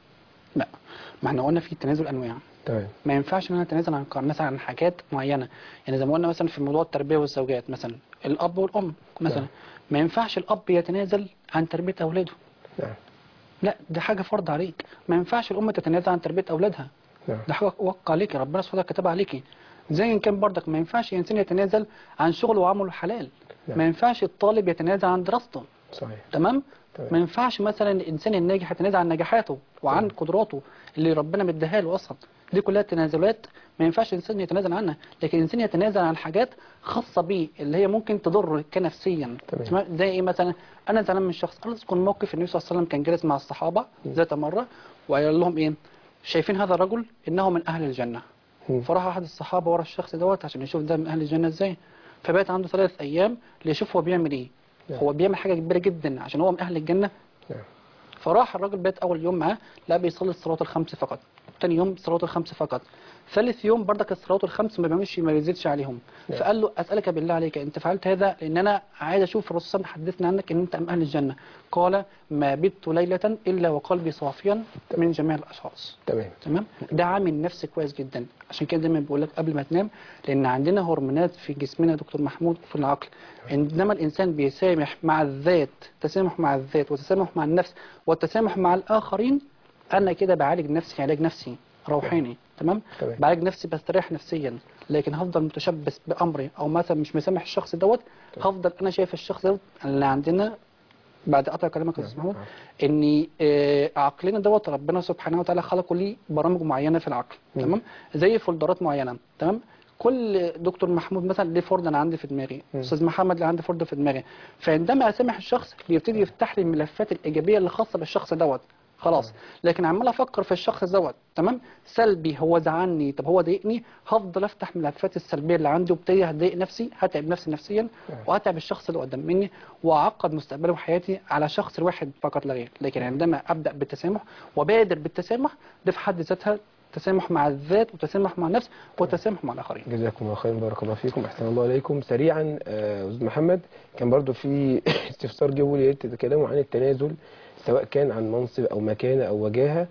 [SPEAKER 3] لا ما احنا قلنا في التنازل انواع
[SPEAKER 2] تمام
[SPEAKER 3] ما ينفعش ان انا اتنازل عن قرار- مثلا عن حاجات معينه يعني زي ما قلنا مثلا في موضوع التربيه والزوجات مثلا الاب والام مثلا
[SPEAKER 2] نعم.
[SPEAKER 3] ما ينفعش الاب يتنازل عن تربيه اولاده
[SPEAKER 2] نعم
[SPEAKER 3] لا دي حاجه فرض عليك ما ينفعش الام تتنازل عن تربيه اولادها
[SPEAKER 2] نعم
[SPEAKER 3] ده حاجه وقع عليك ربنا سبحانه وتعالى كتبها عليكي زي ان كان برضك ما ينفعش انسان يتنازل عن شغله وعمله الحلال
[SPEAKER 2] نعم.
[SPEAKER 3] ما ينفعش الطالب يتنازل عن دراسته
[SPEAKER 2] صحيح
[SPEAKER 3] تمام
[SPEAKER 2] تمام.
[SPEAKER 3] ما ينفعش مثلا الانسان الناجح يتنازل عن نجاحاته وعن قدراته اللي ربنا مديها له اصلا دي كلها تنازلات ما ينفعش الانسان يتنازل عنها لكن الانسان يتنازل عن حاجات خاصه بيه اللي هي ممكن تضره كنفسيا
[SPEAKER 2] تمام.
[SPEAKER 3] تمام؟ زي ايه مثلا انا زعلان من شخص انا اذكر موقف النبي صلى الله عليه وسلم كان جالس مع الصحابه ذات مره وقال لهم ايه شايفين هذا الرجل انه من اهل الجنه
[SPEAKER 2] مم.
[SPEAKER 3] فراح احد الصحابه ورا الشخص دوت عشان يشوف ده من اهل الجنه ازاي فبات عنده ثلاث ايام ليشوف هو بيعمل ايه
[SPEAKER 2] نعم.
[SPEAKER 3] هو بيعمل حاجه كبيره جدا عشان هو من اهل الجنه
[SPEAKER 2] نعم
[SPEAKER 3] فراح الراجل بات اول يوم معاه لا بيصلي الصلوات الخمس فقط تاني يوم الصلوات الخمس فقط ثالث يوم بردك الصلوات الخمس ما بيعملش ما بيزيدش عليهم
[SPEAKER 2] نعم.
[SPEAKER 3] فقال له اسالك بالله عليك انت فعلت هذا لان انا عايز اشوف الرسول صلى الله عليه وسلم حدثنا عنك ان انت من اهل الجنه قال ما بت ليله الا وقلبي صافيا من جميع الاشخاص
[SPEAKER 2] تمام
[SPEAKER 3] تمام ده عامل نفسي كويس جدا عشان كده دايما بقول لك قبل ما تنام لان عندنا هرمونات في جسمنا يا دكتور محمود في العقل عندما الانسان بيسامح مع الذات تسامح مع الذات وتسامح مع النفس والتسامح مع الاخرين انا كده بعالج نفسي علاج نفسي روحاني تمام
[SPEAKER 2] تمام.
[SPEAKER 3] بعالج نفسي بستريح نفسيا لكن هفضل متشبث بامري او مثلا مش مسامح الشخص دوت هفضل انا شايف الشخص دوت اللي عندنا بعد قطع كلامك يا استاذ محمود ان آه، عقلنا دوت ربنا سبحانه وتعالى خلقه ليه برامج معينه في العقل تمام زي فولدرات معينه تمام كل دكتور محمود مثلا ليه فولدر انا عندي في دماغي استاذ محمد اللي عنده فولدر في دماغي فعندما اسامح الشخص بيبتدي يفتح لي الملفات الايجابيه اللي خاصه بالشخص دوت خلاص لكن عمال افكر في الشخص دوت تمام سلبي هو زعلني طب هو ضايقني هفضل افتح ملفات السلبيه اللي عندي وابتدي هضايق نفسي هتعب نفسي نفسيا وهتعب الشخص اللي قدام مني واعقد مستقبلي وحياتي على شخص واحد فقط لا غير لكن عندما ابدا بالتسامح وبادر بالتسامح ده في حد ذاتها تسامح مع الذات وتسامح مع النفس وتسامح مع الاخرين
[SPEAKER 2] جزاكم الله خيرا بارك الله فيكم احسن الله عليكم سريعا آه، استاذ محمد كان برضو في استفسار جه بيقول يا ريت تتكلموا عن التنازل سواء كان عن منصب او مكانه او وجاهه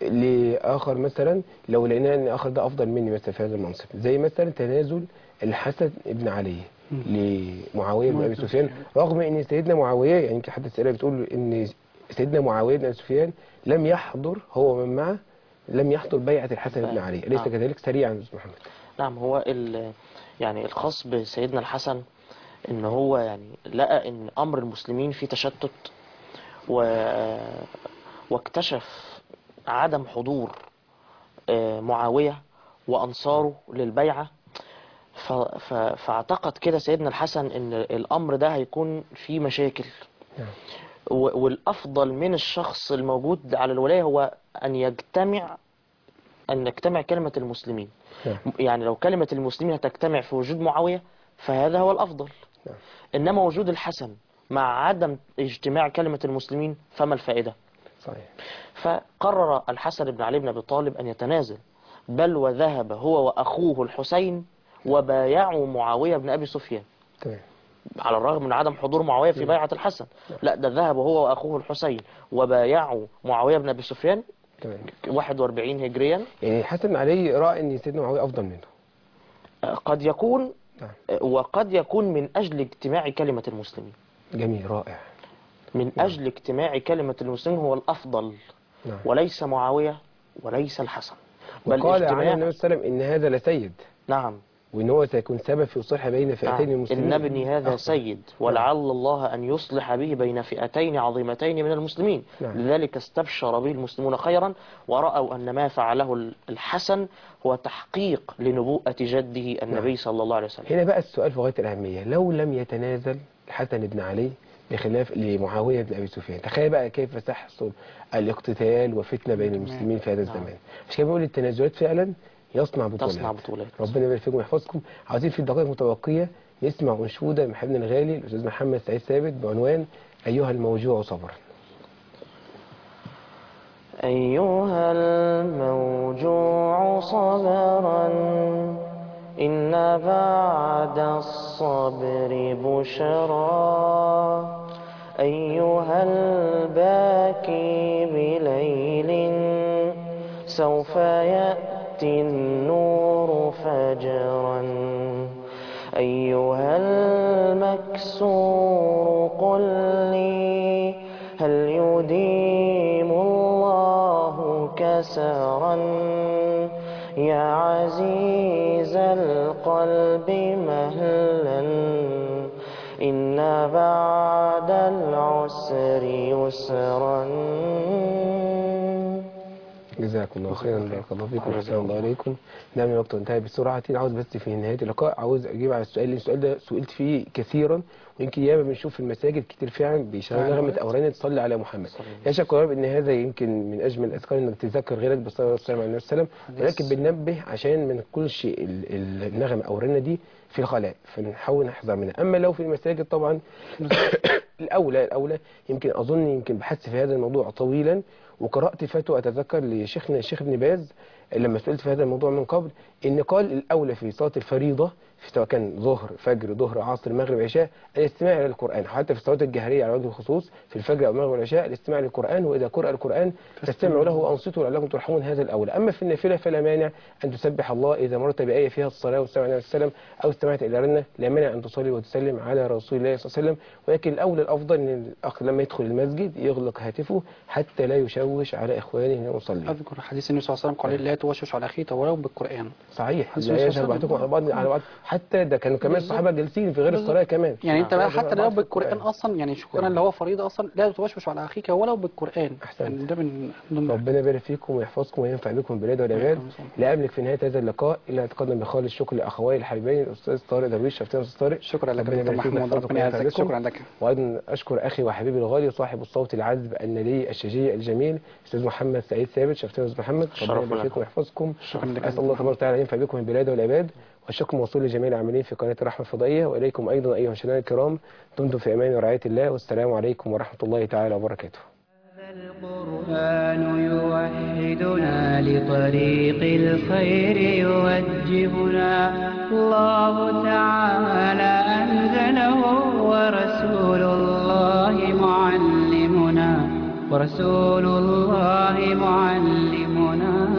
[SPEAKER 2] لاخر مثلا لو لقينا ان اخر ده افضل مني مثلا في هذا المنصب زي مثلا تنازل الحسن ابن علي لمعاويه بن ابي سفيان رغم ان سيدنا معاويه يعني يمكن حد السيره بتقول ان سيدنا معاويه بن ابي سفيان لم يحضر هو ومن معه لم يحضر بيعه الحسن بن علي اليس
[SPEAKER 4] نعم.
[SPEAKER 2] كذلك سريعا يا استاذ محمد
[SPEAKER 4] نعم هو ال يعني الخاص بسيدنا الحسن ان هو يعني لقى ان امر المسلمين فيه تشتت و واكتشف عدم حضور آه، معاوية وأنصاره للبيعة ف... ف... فاعتقد كده سيدنا الحسن ان الامر ده هيكون فيه مشاكل
[SPEAKER 2] نعم.
[SPEAKER 4] و... والافضل من الشخص الموجود على الولاية هو ان يجتمع ان يجتمع كلمة المسلمين
[SPEAKER 2] نعم.
[SPEAKER 4] يعني لو كلمة المسلمين هتجتمع في وجود معاوية فهذا هو الافضل
[SPEAKER 2] نعم.
[SPEAKER 4] انما وجود الحسن مع عدم اجتماع كلمة المسلمين فما الفائدة
[SPEAKER 2] صحيح
[SPEAKER 4] فقرر الحسن بن علي بن أبي طالب أن يتنازل بل وذهب هو وأخوه الحسين وبايعوا معاوية بن أبي سفيان
[SPEAKER 2] تمام
[SPEAKER 4] على الرغم من عدم حضور معاوية في بيعة الحسن لا ده ذهب هو وأخوه الحسين وبايعوا معاوية بن أبي سفيان
[SPEAKER 2] تمام
[SPEAKER 4] 41 هجريا
[SPEAKER 2] يعني حسن علي راى ان سيدنا معاويه افضل منه
[SPEAKER 4] قد يكون
[SPEAKER 2] نعم.
[SPEAKER 4] وقد يكون من أجل اجتماع كلمة المسلمين
[SPEAKER 2] جميل رائع
[SPEAKER 4] من أجل اجتماع كلمة المسلمين هو الأفضل
[SPEAKER 2] نعم
[SPEAKER 4] وليس معاوية وليس الحسن بل
[SPEAKER 2] وقال عنه
[SPEAKER 4] اجتماع
[SPEAKER 2] النبي صلى الله عليه وسلم ان هذا لسيد
[SPEAKER 4] نعم
[SPEAKER 2] وان هو سيكون سبب في صلح بين فئتين
[SPEAKER 4] نعم.
[SPEAKER 2] المسلمين
[SPEAKER 4] إن ابني هذا
[SPEAKER 2] أخطر.
[SPEAKER 4] سيد ولعل الله أن يصلح به بين فئتين عظيمتين من المسلمين
[SPEAKER 2] نعم.
[SPEAKER 4] لذلك استبشر به المسلمون خيرا ورأوا أن ما فعله الحسن هو تحقيق لنبوءة جده النبي صلى الله عليه وسلم
[SPEAKER 2] هنا بقى السؤال في غايه الاهميه لو لم يتنازل الحسن بن علي بخلاف لمعاويه بن ابي سفيان تخيل بقى كيف تحصل الاقتتال وفتنه بين المسلمين في هذا الزمان مش كده بيقول التنازلات فعلا يصنع بطولات
[SPEAKER 4] تصنع بطولات
[SPEAKER 2] ربنا يبارك فيكم ويحفظكم عاوزين في الدقائق المتبقيه نسمع انشوده من حبيبنا الغالي الاستاذ محمد سعيد ثابت بعنوان ايها الموجوع صبرا
[SPEAKER 4] أيها الموجوع صبرا إن بعد الصبر بشرى أيها الباكي بليل سوف يأتي النور فجرا أيها المكسور قل لي هل يديم الله كسرا يا عزيز القلب مهلا إن بعد العسر يسرا
[SPEAKER 2] جزاكم الله خيرا بارك الله فيكم وأحسن الله عليكم نعم الوقت انتهى بسرعة عاوز بس في نهاية اللقاء عاوز أجيب على السؤال لأن السؤال ده سئلت فيه كثيرا ويمكن ياما بنشوف في المساجد كتير فعلا بيشغلوا نغمة أوراني تصلي على محمد يا شيخ قريب إن هذا يمكن من أجمل الأذكار إنك تذكر غيرك بالصلاة والسلام على النبي صلى الله عليه وسلم ولكن بننبه عشان ما نكونش ال- ال- النغمة أوراني دي في الخلاء فنحاول نحذر منها أما لو في المساجد طبعا الأولى الأولى يمكن أظن يمكن بحثت في هذا الموضوع طويلا وقرأت فتوى أتذكر لشيخنا الشيخ ابن باز لما سئلت في هذا الموضوع من قبل إن قال الأولى في صلاة الفريضة في سواء كان ظهر فجر ظهر عصر مغرب عشاء الاستماع إلى القرآن حتى في الصلوات الجهرية على وجه الخصوص في الفجر أو المغرب والعشاء الاستماع للقرآن وإذا قرأ القرآن فاستمعوا له وأنصتوا لعلكم ترحمون هذا الأولى أما في النافلة فلا مانع أن تسبح الله إذا مرت بآية فيها الصلاة والسلام عليه وسلم أو استمعت إلى رنة لا مانع أن تصلي وتسلم على رسول الله صلى الله عليه وسلم ولكن الأولى الأفضل أن الأخ لما يدخل المسجد يغلق هاتفه حتى لا يشوش على إخوانه المصلين
[SPEAKER 3] أذكر حديث النبي صلى الله عليه وسلم قال لا توشش على أخيك ولو بالقرآن
[SPEAKER 2] صحيح
[SPEAKER 3] حديث
[SPEAKER 2] لا
[SPEAKER 3] النبي
[SPEAKER 2] يذهب
[SPEAKER 3] صلى الله عليه
[SPEAKER 2] بعضكم على بعض على بعض حتى ده كانوا كمان الصحابة جالسين في غير الصلاة كمان
[SPEAKER 3] يعني انت بقى حتى لو
[SPEAKER 2] بعض في
[SPEAKER 3] بالقرآن اصلا يعني شكرا اللي هو فريضه اصلا لا توشوش على اخيك ولو بالقرآن
[SPEAKER 2] أحسنت.
[SPEAKER 3] يعني ده من ضمن
[SPEAKER 2] ربنا يبارك فيكم ويحفظكم وينفع بكم البلاد والعباد لا املك في نهايه هذا اللقاء الا اتقدم بخالص الشكر لاخوي الحبيبين الاستاذ طارق درويش شفتنا استاذ طارق
[SPEAKER 3] شكرا لك
[SPEAKER 2] ربنا
[SPEAKER 3] يا دكتور
[SPEAKER 2] يبارك فيكم
[SPEAKER 3] محمود
[SPEAKER 2] ويحفظكم
[SPEAKER 3] ربنا
[SPEAKER 2] وينفع
[SPEAKER 3] يعزك
[SPEAKER 2] بكم.
[SPEAKER 3] شكرا لك
[SPEAKER 2] وايضا اشكر اخي وحبيبي الغالي صاحب الصوت العذب الندي الشجي الجميل استاذ محمد سعيد ثابت شفتنا استاذ محمد ربنا
[SPEAKER 4] شرف
[SPEAKER 2] يبارك
[SPEAKER 4] لنا.
[SPEAKER 2] فيكم ويحفظكم
[SPEAKER 3] شكرا لك.
[SPEAKER 2] اسال الله تبارك وتعالى ينفع بكم البلاد والعباد والشكر موصول لجميع العاملين في قناه الرحمه الفضائيه واليكم ايضا ايها المشاهدين الكرام دمتم في امان ورعايه الله والسلام عليكم ورحمه الله تعالى وبركاته
[SPEAKER 1] القرآن يوحدنا لطريق الخير يوجهنا الله تعالى أنزله ورسول الله معلمنا ورسول الله معلمنا